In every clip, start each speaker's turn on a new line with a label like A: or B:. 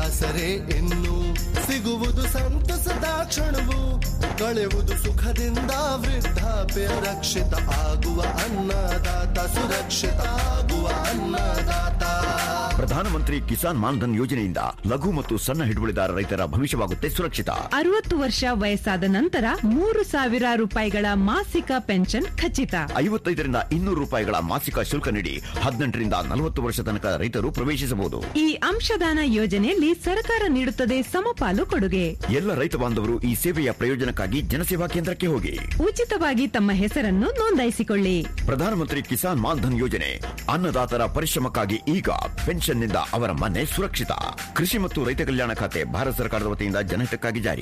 A: ಆಸರೆ ಇನ್ನು ಸಿಗುವುದು ಸಂತಸದ ಕ್ಷಣವು ಕಳೆಯುವುದು ಸುಖದಿಂದ ವೃದ್ಧಾಪ್ಯ ರಕ್ಷಿತ ಆಗುವ ಅನ್ನದಾತ ಸುರಕ್ಷಿತ ಆಗುವ ಅನ್ನದಾತ
B: ಪ್ರಧಾನಮಂತ್ರಿ ಕಿಸಾನ್ ಮಾನ್ಧನ್ ಯೋಜನೆಯಿಂದ ಲಘು ಮತ್ತು ಸಣ್ಣ ಹಿಡುವಳಿದಾರ ರೈತರ ಭವಿಷ್ಯವಾಗುತ್ತೆ ಸುರಕ್ಷಿತ
C: ಅರವತ್ತು ವರ್ಷ ವಯಸ್ಸಾದ ನಂತರ ಮೂರು ಸಾವಿರ ರೂಪಾಯಿಗಳ ಮಾಸಿಕ ಪೆನ್ಷನ್ ಖಚಿತ
B: ಐವತ್ತೈದರಿಂದ ಇನ್ನೂರು ರೂಪಾಯಿಗಳ ಮಾಸಿಕ ಶುಲ್ಕ ನೀಡಿ ಹದಿನೆಂಟರಿಂದ ನಲವತ್ತು ವರ್ಷ ತನಕ ರೈತರು ಪ್ರವೇಶಿಸಬಹುದು
C: ಈ ಅಂಶದಾನ ಯೋಜನೆಯಲ್ಲಿ ಸರ್ಕಾರ ನೀಡುತ್ತದೆ ಸಮಪಾಲು ಕೊಡುಗೆ
B: ಎಲ್ಲ ರೈತ ಬಾಂಧವರು ಈ ಸೇವೆಯ ಪ್ರಯೋಜನಕ್ಕಾಗಿ ಜನಸೇವಾ ಕೇಂದ್ರಕ್ಕೆ ಹೋಗಿ
C: ಉಚಿತವಾಗಿ ತಮ್ಮ ಹೆಸರನ್ನು ನೋಂದಾಯಿಸಿಕೊಳ್ಳಿ
B: ಪ್ರಧಾನಮಂತ್ರಿ ಕಿಸಾನ್ ಮಾನ್ಧನ್ ಯೋಜನೆ ಅನ್ನದಾತರ ಪರಿಶ್ರಮಕ್ಕಾಗಿ ಈಗ ಪೆನ್ಷನ್ನಿಂದ ಅವರ ಮನೆ ಸುರಕ್ಷಿತ ಕೃಷಿ ಮತ್ತು ರೈತ ಕಲ್ಯಾಣ ಖಾತೆ ಭಾರತ ಸರ್ಕಾರದ ವತಿಯಿಂದ ಜನಹಿತಕ್ಕಾಗಿ ಜಾರಿ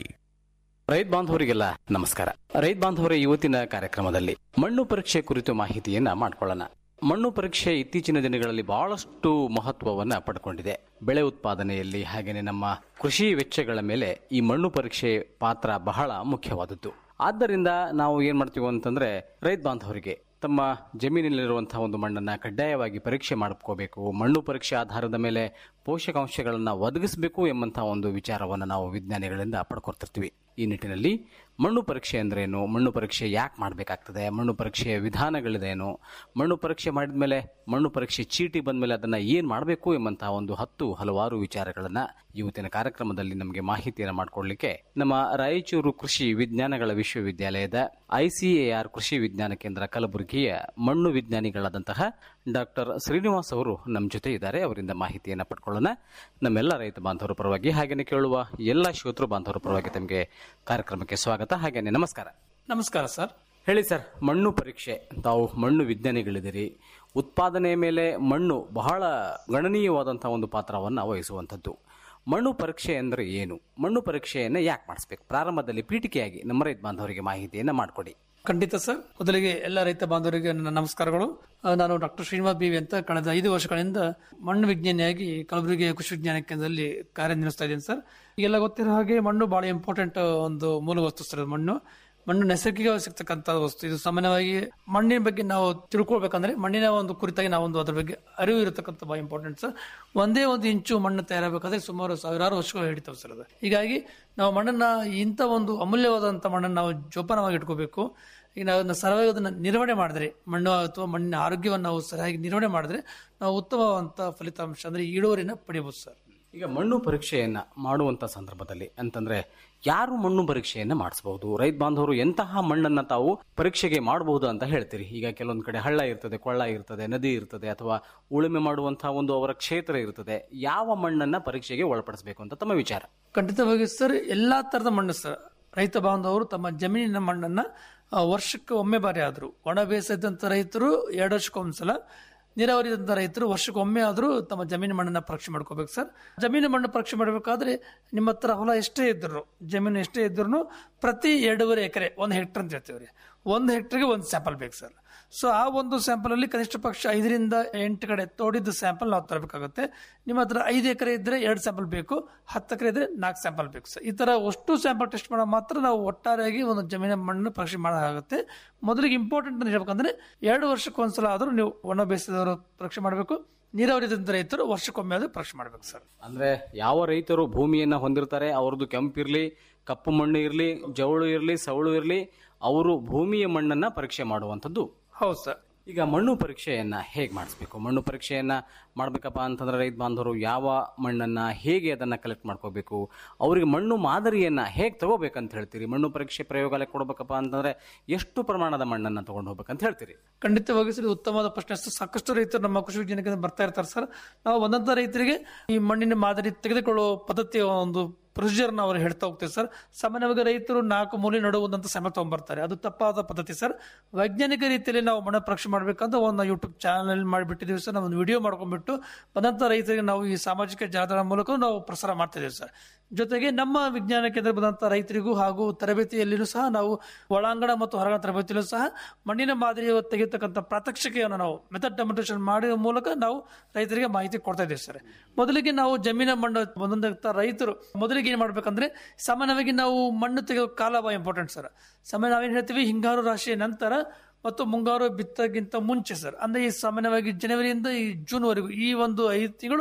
D: ರೈತ ಬಾಂಧವರಿಗೆಲ್ಲ ನಮಸ್ಕಾರ ರೈತ ಬಾಂಧವರ ಇವತ್ತಿನ ಕಾರ್ಯಕ್ರಮದಲ್ಲಿ ಮಣ್ಣು ಪರೀಕ್ಷೆ ಕುರಿತು ಮಾಹಿತಿಯನ್ನ ಮಾಡ್ಕೊಳ್ಳೋಣ ಮಣ್ಣು ಪರೀಕ್ಷೆ ಇತ್ತೀಚಿನ ದಿನಗಳಲ್ಲಿ ಬಹಳಷ್ಟು ಮಹತ್ವವನ್ನ ಪಡ್ಕೊಂಡಿದೆ ಬೆಳೆ ಉತ್ಪಾದನೆಯಲ್ಲಿ ಹಾಗೆಯೇ ನಮ್ಮ ಕೃಷಿ ವೆಚ್ಚಗಳ ಮೇಲೆ ಈ ಮಣ್ಣು ಪರೀಕ್ಷೆ ಪಾತ್ರ ಬಹಳ ಮುಖ್ಯವಾದದ್ದು ಆದ್ದರಿಂದ ನಾವು ಏನ್ ಮಾಡ್ತೀವಿ ಅಂತಂದ್ರೆ ರೈತ ಬಾಂಧವರಿಗೆ ತಮ್ಮ ಜಮೀನಿನಲ್ಲಿರುವಂತಹ ಒಂದು ಮಣ್ಣನ್ನ ಕಡ್ಡಾಯವಾಗಿ ಪರೀಕ್ಷೆ ಮಾಡ್ಕೋಬೇಕು ಮಣ್ಣು ಪರೀಕ್ಷೆ ಆಧಾರದ ಮೇಲೆ ಪೋಷಕಾಂಶಗಳನ್ನ ಒದಗಿಸಬೇಕು ಎಂಬಂತಹ ಒಂದು ವಿಚಾರವನ್ನು ನಾವು ವಿಜ್ಞಾನಿಗಳಿಂದ ಪಡ್ಕೊತಿರ್ತೀವಿ ಈ ನಿಟ್ಟಿನಲ್ಲಿ ಮಣ್ಣು ಪರೀಕ್ಷೆ ಅಂದ್ರೇನು ಮಣ್ಣು ಪರೀಕ್ಷೆ ಯಾಕೆ ಮಾಡಬೇಕಾಗ್ತದೆ ಮಣ್ಣು ಪರೀಕ್ಷೆಯ ವಿಧಾನಗಳಿದೇನು ಮಣ್ಣು ಪರೀಕ್ಷೆ ಮಾಡಿದ ಮೇಲೆ ಮಣ್ಣು ಪರೀಕ್ಷೆ ಚೀಟಿ ಬಂದ ಮೇಲೆ ಅದನ್ನ ಏನ್ ಮಾಡಬೇಕು ಎಂಬಂತಹ ಒಂದು ಹತ್ತು ಹಲವಾರು ವಿಚಾರಗಳನ್ನ ಇವತ್ತಿನ ಕಾರ್ಯಕ್ರಮದಲ್ಲಿ ನಮಗೆ ಮಾಹಿತಿಯನ್ನು ಮಾಡಿಕೊಡ್ಲಿಕ್ಕೆ ನಮ್ಮ ರಾಯಚೂರು ಕೃಷಿ ವಿಜ್ಞಾನಗಳ ವಿಶ್ವವಿದ್ಯಾಲಯದ ಐಸಿಎಆರ್ ಕೃಷಿ ವಿಜ್ಞಾನ ಕೇಂದ್ರ ಕಲಬುರಗಿಯ ಮಣ್ಣು ವಿಜ್ಞಾನಿಗಳಾದಂತಹ ಡಾಕ್ಟರ್ ಶ್ರೀನಿವಾಸ್ ಅವರು ನಮ್ಮ ಜೊತೆ ಇದ್ದಾರೆ ಅವರಿಂದ ಮಾಹಿತಿಯನ್ನು ಪಡ್ಕೊಳ್ಳೋಣ ನಮ್ಮೆಲ್ಲ ರೈತ ಬಾಂಧವರ ಪರವಾಗಿ ಹಾಗೆಯೇ ಕೇಳುವ ಎಲ್ಲ ಶ್ರೋತೃ ಬಾಂಧವರ ಪರವಾಗಿ ತಮಗೆ ಕಾರ್ಯಕ್ರಮಕ್ಕೆ ಸ್ವಾಗತ ಹಾಗೇನೆ ನಮಸ್ಕಾರ
E: ನಮಸ್ಕಾರ ಸರ್
D: ಹೇಳಿ ಸರ್ ಮಣ್ಣು ಪರೀಕ್ಷೆ ತಾವು ಮಣ್ಣು ವಿಜ್ಞಾನಿಗಳಿದ್ದೀರಿ ಉತ್ಪಾದನೆಯ ಮೇಲೆ ಮಣ್ಣು ಬಹಳ ಗಣನೀಯವಾದಂತಹ ಒಂದು ಪಾತ್ರವನ್ನು ವಹಿಸುವಂಥದ್ದು ಮಣ್ಣು ಪರೀಕ್ಷೆ ಅಂದರೆ ಏನು ಮಣ್ಣು ಪರೀಕ್ಷೆಯನ್ನು ಯಾಕೆ ಮಾಡಿಸ್ಬೇಕು ಪ್ರಾರಂಭದಲ್ಲಿ ಪೀಠಿಕೆಯಾಗಿ ನಮ್ಮ ರೈತ ಬಾಂಧವರಿಗೆ ಮಾಹಿತಿಯನ್ನು ಮಾಡಿಕೊಡಿ
E: ಖಂಡಿತ ಸರ್ ಮೊದಲಿಗೆ ಎಲ್ಲ ರೈತ ಬಾಂಧವರಿಗೆ ನನ್ನ ನಮಸ್ಕಾರಗಳು ಆ, ನಾನು ಡಾಕ್ಟರ್ ಶ್ರೀನಿವಾಸ್ ಬಿ ವಿ ಅಂತ ಕಳೆದ ಐದು ವರ್ಷಗಳಿಂದ ಮಣ್ಣು ವಿಜ್ಞಾನಿಯಾಗಿ ಕಲಬುರಗಿ ಕೃಷಿ ವಿಜ್ಞಾನ ಕೇಂದ್ರದಲ್ಲಿ ಕಾರ್ಯನಿರ್ವಹಿಸ್ತಾ ಇದ್ದೀನಿ ಸರ್ ಈಗೆಲ್ಲ ಗೊತ್ತಿರೋ ಹಾಗೆ ಮಣ್ಣು ಬಹಳ ಇಂಪಾರ್ಟೆಂಟ್ ಒಂದು ಮೂಲ ವಸ್ತು ಸರ್ ಇದು ಮಣ್ಣು ಮಣ್ಣು ನೈಸರ್ಗಿಕವಾಗಿ ಸಿಗ್ತಕ್ಕಂಥ ವಸ್ತು ಇದು ಸಾಮಾನ್ಯವಾಗಿ ಮಣ್ಣಿನ ಬಗ್ಗೆ ನಾವು ತಿಳ್ಕೊಳ್ಬೇಕಂದ್ರೆ ಮಣ್ಣಿನ ಒಂದು ಕುರಿತಾಗಿ ನಾವು ಒಂದು ಅದ್ರ ಬಗ್ಗೆ ಅರಿವು ಇರತಕ್ಕಂಥ ಬಹಳ ಇಂಪಾರ್ಟೆಂಟ್ ಸರ್ ಒಂದೇ ಒಂದು ಇಂಚು ಮಣ್ಣು ತಯಾರಾಗಬೇಕಾದ್ರೆ ಸುಮಾರು ಸಾವಿರಾರು ವರ್ಷಗಳು ಹಿಡಿತಾವೆ ಸರ್ ಅದು ಹೀಗಾಗಿ ನಾವು ಮಣ್ಣನ್ನ ಇಂಥ ಒಂದು ಅಮೂಲ್ಯವಾದಂಥ ಮಣ್ಣನ್ನು ನಾವು ಜೋಪಾನವಾಗಿ ಇಟ್ಕೋಬೇಕು ಈಗ ನಾವು ಅದನ್ನ ಸರಿಯಾಗಿ ಅದನ್ನ ನಿರ್ವಹಣೆ ಮಾಡಿದ್ರೆ ಮಣ್ಣು ಅಥವಾ ಮಣ್ಣಿನ ಆರೋಗ್ಯವನ್ನು ನಾವು ಸರಿಯಾಗಿ ನಿರ್ವಹಣೆ ಮಾಡಿದ್ರೆ ನಾವು ಉತ್ತಮವಾದಂಥ ಫಲಿತಾಂಶ ಅಂದ್ರೆ ಇಳುವರಿನ ಪಡಿಬಹುದು ಸರ್
D: ಈಗ ಮಣ್ಣು ಪರೀಕ್ಷೆಯನ್ನ ಮಾಡುವಂತ ಸಂದರ್ಭದಲ್ಲಿ ಅಂತಂದ್ರೆ ಯಾರು ಮಣ್ಣು ಪರೀಕ್ಷೆಯನ್ನ ಮಾಡಿಸಬಹುದು ರೈತ ಬಾಂಧವರು ಎಂತಹ ಮಣ್ಣನ್ನ ತಾವು ಪರೀಕ್ಷೆಗೆ ಮಾಡಬಹುದು ಅಂತ ಹೇಳ್ತೀರಿ ಈಗ ಕೆಲವೊಂದು ಕಡೆ ಹಳ್ಳ ಇರ್ತದೆ ಕೊಳ್ಳ ಇರ್ತದೆ ನದಿ ಇರ್ತದೆ ಅಥವಾ ಉಳುಮೆ ಮಾಡುವಂತಹ ಒಂದು ಅವರ ಕ್ಷೇತ್ರ ಇರ್ತದೆ ಯಾವ ಮಣ್ಣನ್ನ ಪರೀಕ್ಷೆಗೆ ಒಳಪಡಿಸಬೇಕು ಅಂತ ತಮ್ಮ ವಿಚಾರ
E: ಖಂಡಿತವಾಗಿ ಸರ್ ಎಲ್ಲಾ ತರದ ಮಣ್ಣು ಸರ್ ರೈತ ಬಾಂಧವರು ತಮ್ಮ ಜಮೀನಿನ ಮಣ್ಣನ್ನ ಆ, ವರ್ಷಕ್ಕೆ ಒಮ್ಮೆ ಬಾರಿ ಆದ್ರು ಒಣ ಬೇಸಾಯದಂತ ರೈತರು ಎರಡು ವರ್ಷಕ್ಕೆ ಒಂದ್ಸಲ ನೀರಾವರಿ ಇದ್ದಂಥ ರೈತರು ವರ್ಷಕ್ಕೆ ಒಮ್ಮೆ ಆದರೂ ತಮ್ಮ ಜಮೀನು ಮಣ್ಣನ್ನ ಪರೀಕ್ಷೆ ಮಾಡ್ಕೋಬೇಕು ಸರ್ ಜಮೀನು ಮಣ್ಣು ಪರೀಕ್ಷೆ ಮಾಡಬೇಕಾದ್ರೆ ನಿಮ್ಮ ಹತ್ರ ಹೊಲ ಎಷ್ಟೇ ಇದ್ರು ಜಮೀನು ಎಷ್ಟೇ ಇದ್ರು ಪ್ರತಿ ಎರಡೂವರೆ ಎಕರೆ ಒಂದು ಹೆಕ್ಟರ್ ಅಂತ ಹೇಳ್ತೀವಿ ರೀ ಒಂದು ಹೆಕ್ಟರ್ಗೆ ಒಂದು ಸ್ಯಾಂಪಲ್ ಬೇಕು ಸರ್ ಸೊ ಆ ಒಂದು ಸ್ಯಾಂಪಲ್ ಅಲ್ಲಿ ಕನಿಷ್ಠ ಪಕ್ಷ ಐದರಿಂದ ಎಂಟು ಕಡೆ ತೋಡಿದ ಸ್ಯಾಂಪಲ್ ನಾವು ತರಬೇಕಾಗುತ್ತೆ ನಿಮ್ಮ ಹತ್ರ ಐದು ಎಕರೆ ಇದ್ರೆ ಎರಡು ಸ್ಯಾಂಪಲ್ ಬೇಕು ಹತ್ತು ಎಕರೆ ಇದ್ರೆ ನಾಲ್ಕು ಸ್ಯಾಂಪಲ್ ಬೇಕು ಸರ್ ಈ ತರ ಅಷ್ಟು ಸ್ಯಾಂಪಲ್ ಟೆಸ್ಟ್ ಮಾಡೋ ಮಾತ್ರ ನಾವು ಒಟ್ಟಾರೆಯಾಗಿ ಒಂದು ಜಮೀನಿನ ಮಣ್ಣು ಪರೀಕ್ಷೆ ಮಾಡೋಕ್ಕಾಗುತ್ತೆ ಮೊದಲಿಗೆ ಇಂಪಾರ್ಟೆಂಟ್ ಅಂತ ಹೇಳ್ಬೇಕಂದ್ರೆ ಎರಡು ವರ್ಷಕ್ಕೆ ಒಂದ್ಸಲ ಆದರೂ ನೀವು ಒಣ ಬೇಸಿದವರು ಪರೀಕ್ಷೆ ಮಾಡಬೇಕು ನೀರಾವರಿ ರೈತರು ವರ್ಷಕ್ಕೊಮ್ಮೆ ಆದರೂ ಪರೀಕ್ಷೆ ಮಾಡಬೇಕು ಸರ್
D: ಅಂದ್ರೆ ಯಾವ ರೈತರು ಭೂಮಿಯನ್ನ ಹೊಂದಿರ್ತಾರೆ ಅವ್ರದ್ದು ಕೆಂಪಿರ್ಲಿ ಕಪ್ಪು ಮಣ್ಣು ಇರ್ಲಿ ಜವಳು ಇರ್ಲಿ ಸವಳು ಇರ್ಲಿ ಅವರು ಭೂಮಿಯ ಮಣ್ಣನ್ನ ಪರೀಕ್ಷೆ ಮಾಡುವಂಥದ್ದು
E: ಹೌದು ಸರ್
D: ಈಗ ಮಣ್ಣು ಪರೀಕ್ಷೆಯನ್ನ ಹೇಗೆ ಮಾಡಿಸ್ಬೇಕು ಮಣ್ಣು ಪರೀಕ್ಷೆಯನ್ನ ಮಾಡ್ಬೇಕಪ್ಪ ಅಂತಂದ್ರೆ ರೈತ ಬಾಂಧವರು ಯಾವ ಮಣ್ಣನ್ನ ಹೇಗೆ ಅದನ್ನ ಕಲೆಕ್ಟ್ ಮಾಡ್ಕೋಬೇಕು ಅವರಿಗೆ ಮಣ್ಣು ಮಾದರಿಯನ್ನ ಹೇಗೆ ತಗೋಬೇಕಂತ ಹೇಳ್ತೀರಿ ಮಣ್ಣು ಪರೀಕ್ಷೆ ಪ್ರಯೋಗಾಲಯ ಕೊಡ್ಬೇಕಪ್ಪ ಅಂತಂದ್ರೆ ಎಷ್ಟು ಪ್ರಮಾಣದ ಮಣ್ಣನ್ನ ತಗೊಂಡು ಹೋಗ್ಬೇಕಂತ ಹೇಳ್ತೀರಿ
E: ಖಂಡಿತವಾಗಿ ಸರ್ ಇದು ಉತ್ತಮವಾದ ಪ್ರಶ್ನೆ ಸರ್. ಸಾಕಷ್ಟು ರೈತರು ನಮ್ಮ ಕೃಷಿ ವಿಜ್ಞಾನಕ್ಕೆ ಬರ್ತಾ ಇರ್ತಾರೆ ಸರ್ ನಾವು ಒಂದೊಂದು ರೈತರಿಗೆ ಈ ಮಣ್ಣಿನ ಮಾದರಿ ತೆಗೆದುಕೊಳ್ಳುವ ಪದ್ಧತಿಯ ಒಂದು ಪ್ರೊಸೀಜರ್ ಅವ್ರು ಹೇಳ್ತಾ ಹೋಗ್ತೀವಿ ಸರ್ ಸಾಮಾನ್ಯವಾಗಿ ರೈತರು ನಾಲ್ಕು ಮೂಲೆ ನಡುವಂತ ಸಮಯ ತಗೊಂಡ್ಬರ್ತಾರೆ ಅದು ತಪ್ಪಾದ ಪದ್ಧತಿ ಸರ್ ವೈಜ್ಞಾನಿಕ ರೀತಿಯಲ್ಲಿ ನಾವು ಮಣ್ಣು ಪರೀಕ್ಷೆ ಮಾಡ್ಬೇಕಂತ ಒಂದು ಯೂಟ್ಯೂಬ್ ಚಾನಲ್ ಮಾಡಿಬಿಟ್ಟಿದ್ದೀವಿ ಸರ್ ನಾವು ಒಂದು ವಿಡಿಯೋ ಮಾಡ್ಕೊಂಡ್ಬಿಟ್ಟು ಬಂದಂತ ರೈತರಿಗೆ ನಾವು ಈ ಸಾಮಾಜಿಕ ಜಾಲತಾಣ ಮೂಲಕ ನಾವು ಪ್ರಸಾರ ಮಾಡ್ತಾ ಇದೀವಿ ಸರ್ ಜೊತೆಗೆ ನಮ್ಮ ವಿಜ್ಞಾನ ಕೇಂದ್ರ ಬಂದಂತ ರೈತರಿಗೂ ಹಾಗೂ ತರಬೇತಿಯಲ್ಲಿಯೂ ಸಹ ನಾವು ಒಳಾಂಗಣ ಮತ್ತು ಹೊರಾಂಗಣ ತರಬೇತಿಯಲ್ಲೂ ಸಹ ಮಣ್ಣಿನ ಮಾದರಿ ತೆಗೆಯತಕ್ಕಂಥ ಪ್ರಾತ್ಯಕ್ಷಿಕೆಯನ್ನು ನಾವು ಮೆಥಡ್ ಡೆಮೋನ್ಸ್ಟ್ರೇಷನ್ ಮಾಡುವ ಮೂಲಕ ನಾವು ರೈತರಿಗೆ ಮಾಹಿತಿ ಕೊಡ್ತಾ ಇದ್ದೀವಿ ಸರ್ ಮೊದಲಿಗೆ ನಾವು ಜಮೀನ ಮಣ್ಣು ಬಂದಂತ ರೈತರು ಮೊದಲಿಗೆ ಏನ್ ಮಾಡ್ಬೇಕಂದ್ರೆ ಸಾಮಾನ್ಯವಾಗಿ ನಾವು ಮಣ್ಣು ತೆಗೆಯೋ ಕಾಲ ಬಹಳ ಇಂಪಾರ್ಟೆಂಟ್ ಸರ್ ಸಾಮಾನ್ಯ ನಾವೇನ್ ಹೇಳ್ತೀವಿ ಹಿಂಗಾರು ರಾಶಿಯ ನಂತರ ಮತ್ತು ಮುಂಗಾರು ಬಿತ್ತಗಿಂತ ಮುಂಚೆ ಸರ್ ಅಂದ್ರೆ ಈ ಸಾಮಾನ್ಯವಾಗಿ ಜನವರಿಯಿಂದ ಈ ಜೂನ್ ವರೆಗೂ ಈ ಒಂದು ಐದು ತಿಂಗಳು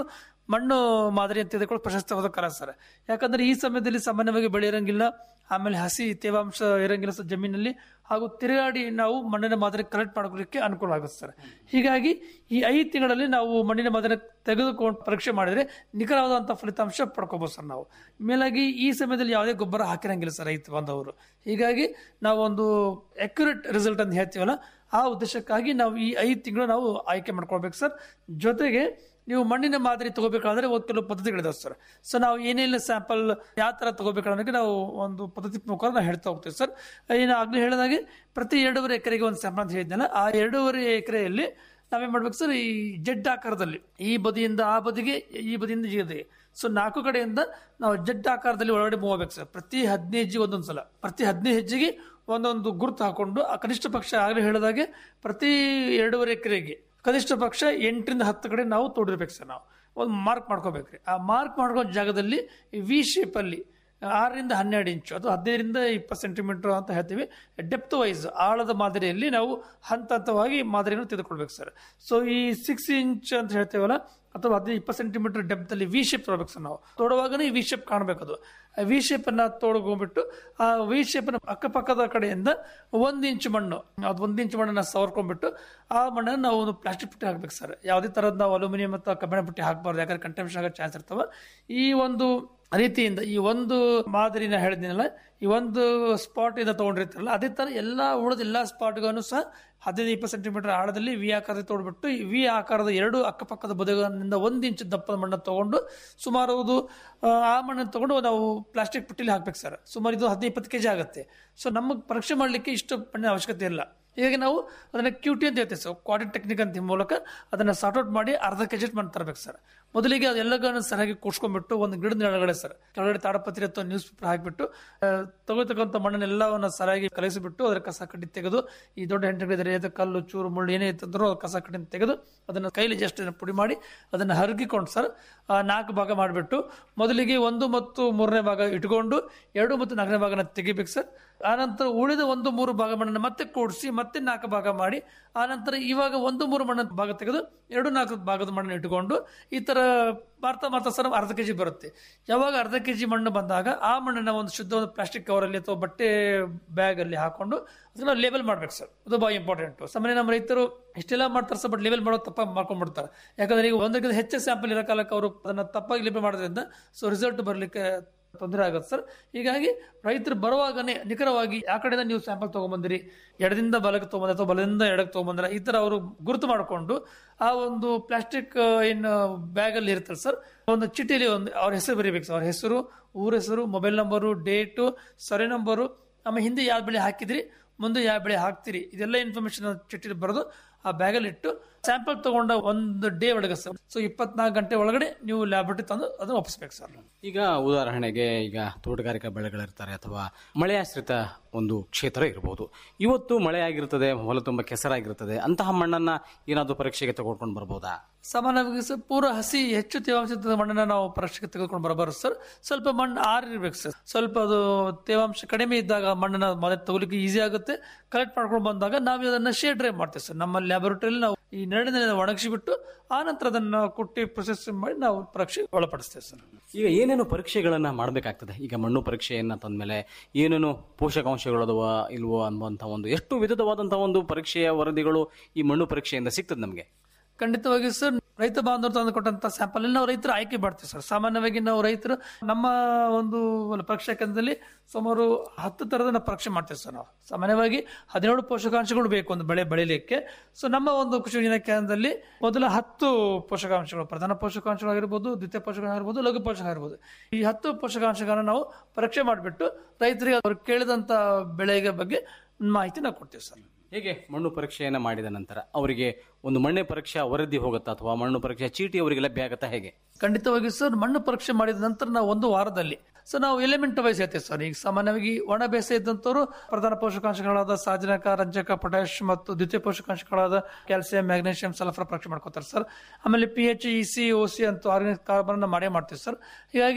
E: ಮಣ್ಣು ಮಾದರಿ ಅಂತ ತೆಗೆದುಕೊಂಡು ಪ್ರಶಸ್ತವಾದ ಕಾಲ ಸರ್ ಯಾಕಂದ್ರೆ ಈ ಸಮಯದಲ್ಲಿ ಸಾಮಾನ್ಯವಾಗಿ ಬೆಳೆ ಇರಂಗಿಲ್ಲ ಆಮೇಲೆ ಹಸಿ ತೇವಾಂಶ ಇರಂಗಿಲ್ಲ ಸರ್ ಜಮೀನಲ್ಲಿ ಹಾಗೂ ತಿರುಗಾಡಿ ನಾವು ಮಣ್ಣಿನ ಮಾದರಿ ಕಲೆಕ್ಟ್ ಮಾಡ್ಕೊಳ್ಳಿಕ್ಕೆ ಅನುಕೂಲ ಆಗುತ್ತೆ ಸರ್ ಹೀಗಾಗಿ ಈ ಐದು ತಿಂಗಳಲ್ಲಿ ನಾವು ಮಣ್ಣಿನ ಮಾದರಿ ತೆಗೆದುಕೊಂಡು ಪರೀಕ್ಷೆ ಮಾಡಿದ್ರೆ ನಿಖರವಾದಂಥ ಫಲಿತಾಂಶ ಪಡ್ಕೋಬಹುದು ಸರ್ ನಾವು ಮೇಲಾಗಿ ಈ ಸಮಯದಲ್ಲಿ ಯಾವುದೇ ಗೊಬ್ಬರ ಹಾಕಿರಂಗಿಲ್ಲ ಸರ್ ರೈತ ಬಾಂಧವರು ಹೀಗಾಗಿ ನಾವು ಒಂದು ಅಕ್ಯುರೇಟ್ ರಿಸಲ್ಟ್ ಅಂತ ಹೇಳ್ತೀವಲ್ಲ ಆ ಉದ್ದೇಶಕ್ಕಾಗಿ ನಾವು ಈ ಐದು ತಿಂಗಳು ನಾವು ಆಯ್ಕೆ ಮಾಡ್ಕೊಳ್ಬೇಕು ಸರ್ ಜೊತೆಗೆ ನೀವು ಮಣ್ಣಿನ ಮಾದರಿ ತಗೋಬೇಕಾದ್ರೆ ಒಂದು ಕೆಲವು ಪದ್ಧತಿಗಳಿದಾವೆ ಸರ್ ಸೊ ನಾವು ಏನೇನು ಸ್ಯಾಂಪಲ್ ಯಾವ ಥರ ತಗೋಬೇಕನ್ನೋದಕ್ಕೆ ನಾವು ಒಂದು ಪದ್ಧತಿ ಮುಖಾಂತರ ನಾವು ಹೇಳ್ತಾ ಹೋಗ್ತೀವಿ ಸರ್ ಏನು ಆಗಲೇ ಹೇಳಿದಾಗೆ ಪ್ರತಿ ಎರಡೂವರೆ ಎಕರೆಗೆ ಒಂದು ಸ್ಯಾಂಪಲ್ ಅಂತ ಹೇಳಿದ್ನಲ್ಲ ಆ ಎರಡೂವರೆ ಎಕರೆಯಲ್ಲಿ ನಾವೇನ್ ಮಾಡ್ಬೇಕು ಸರ್ ಈ ಜಡ್ ಆಕಾರದಲ್ಲಿ ಈ ಬದಿಯಿಂದ ಆ ಬದಿಗೆ ಈ ಬದಿಯಿಂದ ಈ ಬದಿಗೆ ಸೊ ನಾಲ್ಕು ಕಡೆಯಿಂದ ನಾವು ಜಡ್ ಆಕಾರದಲ್ಲಿ ಒಳಗಡೆ ಮೂವ್ ಆಗ್ಬೇಕು ಸರ್ ಪ್ರತಿ ಹದಿನೈದು ಹೆಜ್ಜೆಗೆ ಒಂದೊಂದು ಸಲ ಪ್ರತಿ ಹದಿನೈದು ಹೆಜ್ಜೆಗೆ ಒಂದೊಂದು ಗುರುತು ಹಾಕೊಂಡು ಆ ಕನಿಷ್ಠ ಪಕ್ಷ ಆಗಲೇ ಹೇಳಿದಾಗೆ ಪ್ರತಿ ಎರಡೂವರೆ ಎಕರೆಗೆ ಕನಿಷ್ಠ ಪಕ್ಷ ಎಂಟರಿಂದ ಹತ್ತು ಕಡೆ ನಾವು ತೋಡಿರ್ಬೇಕು ಸರ್ ನಾವು ಒಂದು ಮಾರ್ಕ್ ಮಾಡ್ಕೋಬೇಕ್ರಿ ಆ ಮಾರ್ಕ್ ಮಾಡ್ಕೋ ಜಾಗದಲ್ಲಿ ವಿ ಶೇಪಲ್ಲಿ ಆರರಿಂದ ಹನ್ನೆರಡು ಇಂಚು ಅಥವಾ ಹದಿನೈದರಿಂದ ಇಪ್ಪತ್ತು ಸೆಂಟಿಮೀಟರ್ ಅಂತ ಹೇಳ್ತೀವಿ ಡೆಪ್ತ್ ವೈಸ್ ಆಳದ ಮಾದರಿಯಲ್ಲಿ ನಾವು ಹಂತ ಹಂತವಾಗಿ ಮಾದರಿಯನ್ನು ತೆಗೆದುಕೊಳ್ಬೇಕು ಸರ್ ಸೊ ಈ ಸಿಕ್ಸ್ ಇಂಚ್ ಅಂತ ಹೇಳ್ತೇವಲ್ಲ ಅಥವಾ ಹದಿನೈದು ಇಪ್ಪತ್ತು ಸೆಂಟಿಮೀಟರ್ ಡೆಪ್ತ್ ಅಲ್ಲಿ ವಿ ಶೇಪ್ ತಗೋಬೇಕು ಸರ್ ನಾವು ತೋಡುವಾಗನೇ ವಿ ಶೇಪ್ ಕಾಣಬೇಕು ಅದು ವಿ ಶೇಪ್ ಅನ್ನ ತೋಡ್ಕೊಂಡ್ಬಿಟ್ಟು ಆ ವಿ ಶೇಪ್ ಅಕ್ಕಪಕ್ಕದ ಕಡೆಯಿಂದ ಒಂದ್ ಇಂಚು ಮಣ್ಣು ಅದು ಒಂದ್ ಇಂಚು ಮಣ್ಣನ್ನ ಸವರ್ಕೊಂಡ್ಬಿಟ್ಟು ಆ ಮಣ್ಣನ್ನು ನಾವು ಒಂದು ಪ್ಲಾಸ್ಟಿಕ್ ಪುಟ್ಟಿ ಹಾಕ್ಬೇಕು ಸರ್ ಯಾವುದೇ ತರದ್ ನಾವು ಅಲ್ಯೂಮಿನಿಯಂ ಮತ್ತು ಕಬ್ಬಿಣ ಪುಟ್ಟಿ ಹಾಕಬಾರ್ದು ಯಾಕಂದ್ರೆ ಕಂಟೆಂಪ್ಷನ್ ಆಗೋ ಚಾನ್ಸ್ ಇರ್ತಾವ ಈ ಒಂದು ರೀತಿಯಿಂದ ಈ ಒಂದು ಮಾದರಿನ ಹೇಳಿದ್ನಲ್ಲ ಈ ಒಂದು ಸ್ಪಾಟ್ ಇಂದ ತಗೊಂಡಿರ್ತಾರಲ್ಲ ಅದೇ ತರ ಎಲ್ಲಾ ಉಳಿದ ಎಲ್ಲಾ ಸ್ಪಾಟ್ಗಳನ್ನು ಸಹ ಹದಿನೈದು ಇಪ್ಪತ್ತು ಸೆಂಟಿಮೀಟರ್ ಆಳದಲ್ಲಿ ವಿ ಆಕಾರದ ತೋಡ್ಬಿಟ್ಟು ಈ ವಿ ಆಕಾರದ ಎರಡು ಅಕ್ಕಪಕ್ಕದ ಬದಿಗಳಿಂದ ಒಂದು ಇಂಚು ದಪ್ಪದ ಮಣ್ಣನ್ನು ತಗೊಂಡು ಸುಮಾರು ಅದು ಆ, ಆ ಮಣ್ಣನ್ನು ತಗೊಂಡು ನಾವು ಪ್ಲಾಸ್ಟಿಕ್ ಪುಟ್ಟಿಲಿ ಹಾಕ್ಬೇಕು ಸರ್ ಸುಮಾರು ಇದು ಹದಿನೈದು ಇಪ್ಪತ್ತು ಕೆಜಿ ಆಗುತ್ತೆ ಸೊ ನಮಗೆ ಪರೀಕ್ಷೆ ಮಾಡಲಿಕ್ಕೆ ಇಷ್ಟು ಮಣ್ಣಿನ ಅವಶ್ಯಕತೆ ಇಲ್ಲ ಹೀಗಾಗಿ ನಾವು ಅದನ್ನ ಕ್ಯೂಟಿ ಅಂತ ಹೇಳ್ತೇವೆ ಸರ್ ಕ್ವಾಡಿ ಟೆಕ್ನಿಕ್ ಅಂತ ಮೂಲಕ ಅದನ್ನ ಸಾರ್ಟ್ ಔಟ್ ಮಾಡಿ ಅರ್ಧ ಕೆಜಿ ಮಣ್ಣು ತರಬೇಕು ಸರ್ ಮೊದಲಿಗೆ ಅದೆಲ್ಲಗಳನ್ನು ಸರಿಯಾಗಿ ಕೂಡ್ಸ್ಕೊಂಡ್ಬಿಟ್ಟು ಒಂದು ಗಿಡದ ನೆಳಗಡೆ ಸರ್ ಕೆಳಗಡೆ ತಾಡಪತ್ರಿ ಅಥವಾ ನ್ಯೂಸ್ ಪೇಪರ್ ಹಾಕಿಬಿಟ್ಟು ತಗೋತಕ್ಕಂಥ ಮಣ್ಣನ್ನೆಲ್ಲವನ್ನ ಸರಿಯಾಗಿ ಕಲಿಸಿಬಿಟ್ಟು ಅದರ ಕಸ ಕಡ್ಡಿ ತೆಗೆದು ಈ ದೊಡ್ಡ ಹೆಂಟಗಳಿದ್ರೆ ಏದ ಕಲ್ಲು ಚೂರು ಮುಳ್ಳು ಏನೇ ಇತ್ತಂದ್ರೂ ಅದು ಕಸ ಕಡ್ಡಿ ತೆಗೆದು ಅದನ್ನ ಕೈಲಿ ಜಸ್ಟ್ ಪುಡಿ ಮಾಡಿ ಅದನ್ನ ಹರಗಿಕೊಂಡು ಸರ್ ಆ ನಾಲ್ಕು ಭಾಗ ಮಾಡಿಬಿಟ್ಟು ಮೊದಲಿಗೆ ಒಂದು ಮತ್ತು ಮೂರನೇ ಭಾಗ ಇಟ್ಕೊಂಡು ಎರಡು ಮತ್ತು ನಾಲ್ಕನೇ ಭಾಗನ ತೆಗಿಬೇಕು ಸರ್ ಆನಂತರ ಉಳಿದ ಒಂದು ಮೂರು ಭಾಗ ಮಣ್ಣನ್ನು ಮತ್ತೆ ಕೂಡಿಸಿ ಮತ್ತೆ ನಾಲ್ಕು ಭಾಗ ಮಾಡಿ ಆನಂತರ ಇವಾಗ ಒಂದು ಮೂರು ಮಣ್ಣ ಭಾಗ ತೆಗೆದು ಎರಡು ನಾಲ್ಕು ಭಾಗದ ಮಣ್ಣನ್ನು ಇಟ್ಕೊಂಡು ಈ ತರ ಮಾಡ್ತಾ ಮಾಡ್ತಾ ಸರ್ ಅರ್ಧ ಕೆಜಿ ಬರುತ್ತೆ ಯಾವಾಗ ಅರ್ಧ ಕೆಜಿ ಮಣ್ಣು ಬಂದಾಗ ಆ ಮಣ್ಣನ್ನ ಒಂದು ಶುದ್ಧವಾದ ಪ್ಲಾಸ್ಟಿಕ್ ಕವರಲ್ಲಿ ಅಥವಾ ಬಟ್ಟೆ ಬ್ಯಾಗ್ ಅಲ್ಲಿ ಹಾಕೊಂಡು ಅದನ್ನ ಲೇಬಲ್ ಮಾಡ್ಬೇಕು ಸರ್ ಅದು ಬಹಳ ಇಂಪಾರ್ಟೆಂಟ್ ಸಾಮಾನ್ಯ ನಮ್ಮ ರೈತರು ಇಷ್ಟೆಲ್ಲ ಮಾಡ್ತಾರೆ ಸರ್ ಬಟ್ ಲೇಬಲ್ ಮಾಡೋದು ತಪ್ಪಾಗಿ ಮಾಡ್ಕೊಂಡ್ಬಿಡ್ತಾರೆ ಯಾಕಂದ್ರೆ ಈಗ ಒಂದಕ್ಕಿಂತ ಹೆಚ್ಚು ಸ್ಯಾಂಪಲ್ ಇರೋ ಕಾಲಕ್ಕೆ ಅವರು ಅದನ್ನ ತಪ್ಪಾಗಿ ಲೇಬಲ್ ಮಾಡೋದ್ರಿಂದ ಸೊ ರಿಸಲ್ಟ್ ಬರಲಿಕ್ಕೆ ತೊಂದರೆ ಆಗುತ್ತೆ ಸರ್ ಹೀಗಾಗಿ ರೈತರು ಬರುವಾಗನೇ ನಿಖರವಾಗಿ ಯಾವ ಕಡೆಯಿಂದ ನೀವು ಸ್ಯಾಂಪಲ್ ತಗೊಂಬಂದಿರಿ ಎಡದಿಂದ ಬಲಕ್ಕೆ ತಗೊಂಬಂದ್ರೆ ಅಥವಾ ಬಲದಿಂದ ಎಡಕ್ಕೆ ತಗೊಂಬಂದ್ರೆ ಈ ತರ ಅವರು ಗುರುತು ಮಾಡಿಕೊಂಡು ಆ ಒಂದು ಪ್ಲಾಸ್ಟಿಕ್ ಏನು ಬ್ಯಾಗ್ ಅಲ್ಲಿ ಇರ್ತಲ್ಲ ಸರ್ ಒಂದು ಚೀಟಿಯಲ್ಲಿ ಒಂದು ಅವ್ರ ಹೆಸರು ಬರೀಬೇಕು ಸರ್ ಅವ್ರ ಹೆಸರು ಊರ ಹೆಸರು ಮೊಬೈಲ್ ನಂಬರು ಡೇಟು ಸರಿ ನಂಬರು ಆಮೇಲೆ ಹಿಂದೆ ಯಾವ ಬೆಳೆ ಹಾಕಿದ್ರಿ ಮುಂದೆ ಯಾವ ಬೆಳೆ ಹಾಕ್ತೀರಿ ಇದೆಲ್ಲ ಇನ್ಫಾರ್ಮೇಶನ್ ಚೀಟಿಲಿ ಬರೆದು ಆ ಬ್ಯಾಗಲ್ಲಿ ಇಟ್ಟು ಸ್ಯಾಂಪಲ್ ತಗೊಂಡ ಒಂದು ಡೇ ಒಳಗೆ ಸರ್ ಸೊ ಇಪ್ಪತ್ನಾಲ್ಕು ಗಂಟೆ ಒಳಗಡೆ ನೀವು ಲ್ಯಾಬರೇಟರಿ ತಂದು ಅದನ್ನ ಒಪ್ಪಿಸ್ಬೇಕು ಸರ್
D: ಈಗ ಉದಾಹರಣೆಗೆ ಈಗ ತೋಟಗಾರಿಕಾ ಬೆಳೆಗಳಿರ್ತಾರೆ ಅಥವಾ ಮಳೆಯಾಶ್ರಿತ ಒಂದು ಕ್ಷೇತ್ರ ಇರಬಹುದು ಇವತ್ತು ಮಳೆ ಆಗಿರ್ತದೆ ಹೊಲ ತುಂಬ ಕೆಸರಾಗಿರ್ತದೆ ಅಂತಹ ಮಣ್ಣನ್ನ ಏನಾದರೂ ಪರೀಕ್ಷೆಗೆ ತಗೊಂಡ್ಕೊಂಡು ಬರ್ಬೋದಾ
E: ಸಾಮಾನ್ಯವಾಗಿ ಸರ್ ಪೂರ ಹಸಿ ಹೆಚ್ಚು ತೇವಾಂಶದ ಮಣ್ಣನ್ನ ನಾವು ಪರೀಕ್ಷೆಗೆ ತೆಗೆದುಕೊಂಡು ಬರಬಾರದು ಸರ್ ಸ್ವಲ್ಪ ಮಣ್ಣು ಆರಿರ್ಬೇಕು ಸರ್ ಸ್ವಲ್ಪ ಅದು ತೇವಾಂಶ ಕಡಿಮೆ ಇದ್ದಾಗ ಮಣ್ಣನ್ನ ಮೊದಲು ತಗೊಲಿಕ್ಕೆ ಈಸಿ ಆಗುತ್ತೆ ಕಲೆಕ್ಟ್ ಮಾಡ್ಕೊಂಡು ಬಂದಾಗ ನಾವು ಅದನ್ನ ಶೇಡ್ ಡ್ರೈ ಮಾಡ್ತೇವೆ ಸರ್ ನಮ್ಮ ಲ್ಯಾಬೊರೇಟರಿಯಲ್ಲಿ ನಾವು ಈ ನೆರಳಿನಲ್ಲಿ ಒಣಗಿಸಿಬಿಟ್ಟು ಆ ನಂತರ ಅದನ್ನ ಕುಟ್ಟಿ ಪ್ರೊಸೆಸ್ ಮಾಡಿ ನಾವು ಪರೀಕ್ಷೆಗೆ ಒಳಪಡಿಸ್ತೇವೆ ಸರ್
D: ಈಗ ಏನೇನು ಪರೀಕ್ಷೆಗಳನ್ನ ಮಾಡಬೇಕಾಗ್ತದೆ ಈಗ ಮಣ್ಣು ಪರೀಕ್ಷೆಯನ್ನ ತಂದ್ಮೇಲೆ ಏನೇನು ಪೋಷಕಾಂಶಗಳು ಅದಾವ ಇಲ್ವೋ ಅನ್ನುವಂಥ ಒಂದು ಎಷ್ಟು ವಿಧವಾದಂತಹ ಒಂದು ಪರೀಕ್ಷೆಯ ವರದಿಗಳು ಈ ಮಣ್ಣು ಪರೀಕ್ಷೆಯಿಂದ ಸಿಗ್ತದೆ ನಮಗೆ
E: ಖಂಡಿತವಾಗಿ ಸರ್ ರೈತ ಬಾಂಧವರು ತಂದುಕೊಟ್ಟಂತ ಸ್ಯಾಂಪಲ್ ನಾವು ರೈತರು ಆಯ್ಕೆ ಮಾಡ್ತೀವಿ ಸರ್ ಸಾಮಾನ್ಯವಾಗಿ ನಾವು ರೈತರು ನಮ್ಮ ಒಂದು ಪರೀಕ್ಷಾ ಕೇಂದ್ರದಲ್ಲಿ ಸುಮಾರು ಹತ್ತು ತರದ ನಾವು ಪರೀಕ್ಷೆ ಮಾಡ್ತೀವಿ ಸರ್ ನಾವು ಸಾಮಾನ್ಯವಾಗಿ ಹದಿನೇಳು ಪೋಷಕಾಂಶಗಳು ಬೇಕು ಒಂದು ಬೆಳೆ ಬೆಳಿಲಿಕ್ಕೆ ಸೊ ನಮ್ಮ ಒಂದು ಕೃಷಿ ವಿಜ್ಞಾನ ಕೇಂದ್ರದಲ್ಲಿ ಮೊದಲ ಹತ್ತು ಪೋಷಕಾಂಶಗಳು ಪ್ರಧಾನ ಪೋಷಕಾಂಶಗಳಾಗಿರ್ಬೋದು ದ್ವಿತೀಯ ಪೋಷಕಾಂಶಗಳಿರ್ಬೋದು ಲಘು ಪೋಷಕ ಇರ್ಬೋದು ಈ ಹತ್ತು ಪೋಷಕಾಂಶಗಳನ್ನ ನಾವು ಪರೀಕ್ಷೆ ಮಾಡಿಬಿಟ್ಟು ರೈತರಿಗೆ ಅವ್ರು ಕೇಳಿದಂತ ಬೆಳೆಗೆ ಬಗ್ಗೆ ಮಾಹಿತಿ ನಾವು ಕೊಡ್ತೀವಿ ಸರ್
D: ಹೇಗೆ ಮಣ್ಣು ಪರೀಕ್ಷೆಯನ್ನ ಮಾಡಿದ ನಂತರ ಅವರಿಗೆ ಒಂದು ಮಣ್ಣೆ ಪರೀಕ್ಷಾ ವರದಿ ಹೋಗುತ್ತಾ ಅಥವಾ ಮಣ್ಣು ಪರೀಕ್ಷಾ ಚೀಟಿ ಅವರಿಗೆ ಲಭ್ಯ ಆಗುತ್ತಾ ಹೇಗೆ
E: ಖಂಡಿತವಾಗಿ ಸರ್ ಮಣ್ಣು ಪರೀಕ್ಷೆ ಮಾಡಿದ ನಂತರ ನಾವು ಒಂದು ವಾರದಲ್ಲಿ ಸರ್ ನಾವು ಎಲಿಮೆಂಟ್ ವೈಸ್ ಹೇಳ್ತೇವೆ ಸರ್ ಈಗ ಸಾಮಾನ್ಯವಾಗಿ ಒಣ ಬೇಸಾಯ ಇದ್ದಂಥವ್ರು ಪ್ರಧಾನ ಪೋಷಕಾಂಶಗಳಾದ ಸಾರಜನಕ ರಂಜಕ ಪೊಟ್ಯಾಶ್ ಮತ್ತು ದ್ವಿತೀಯ ಪೋಷಕಾಂಶಗಳಾದ ಕ್ಯಾಲ್ಸಿಯಂ ಮ್ಯಾಗ್ನೇಷಿಯಂ ಸಲ್ಫರ್ ಪರೀಕ್ಷೆ ಮಾಡ್ಕೋತಾರೆ ಸರ್ ಆಮೇಲೆ P H E C O C ಅಂತ ಆರ್ಗಾನಿಕ್ ಕಾರ್ಬನ್ ಮಾಡೇ ಮಾಡ್ತೀವಿ ಸರ್ ಹೀಗಾಗಿ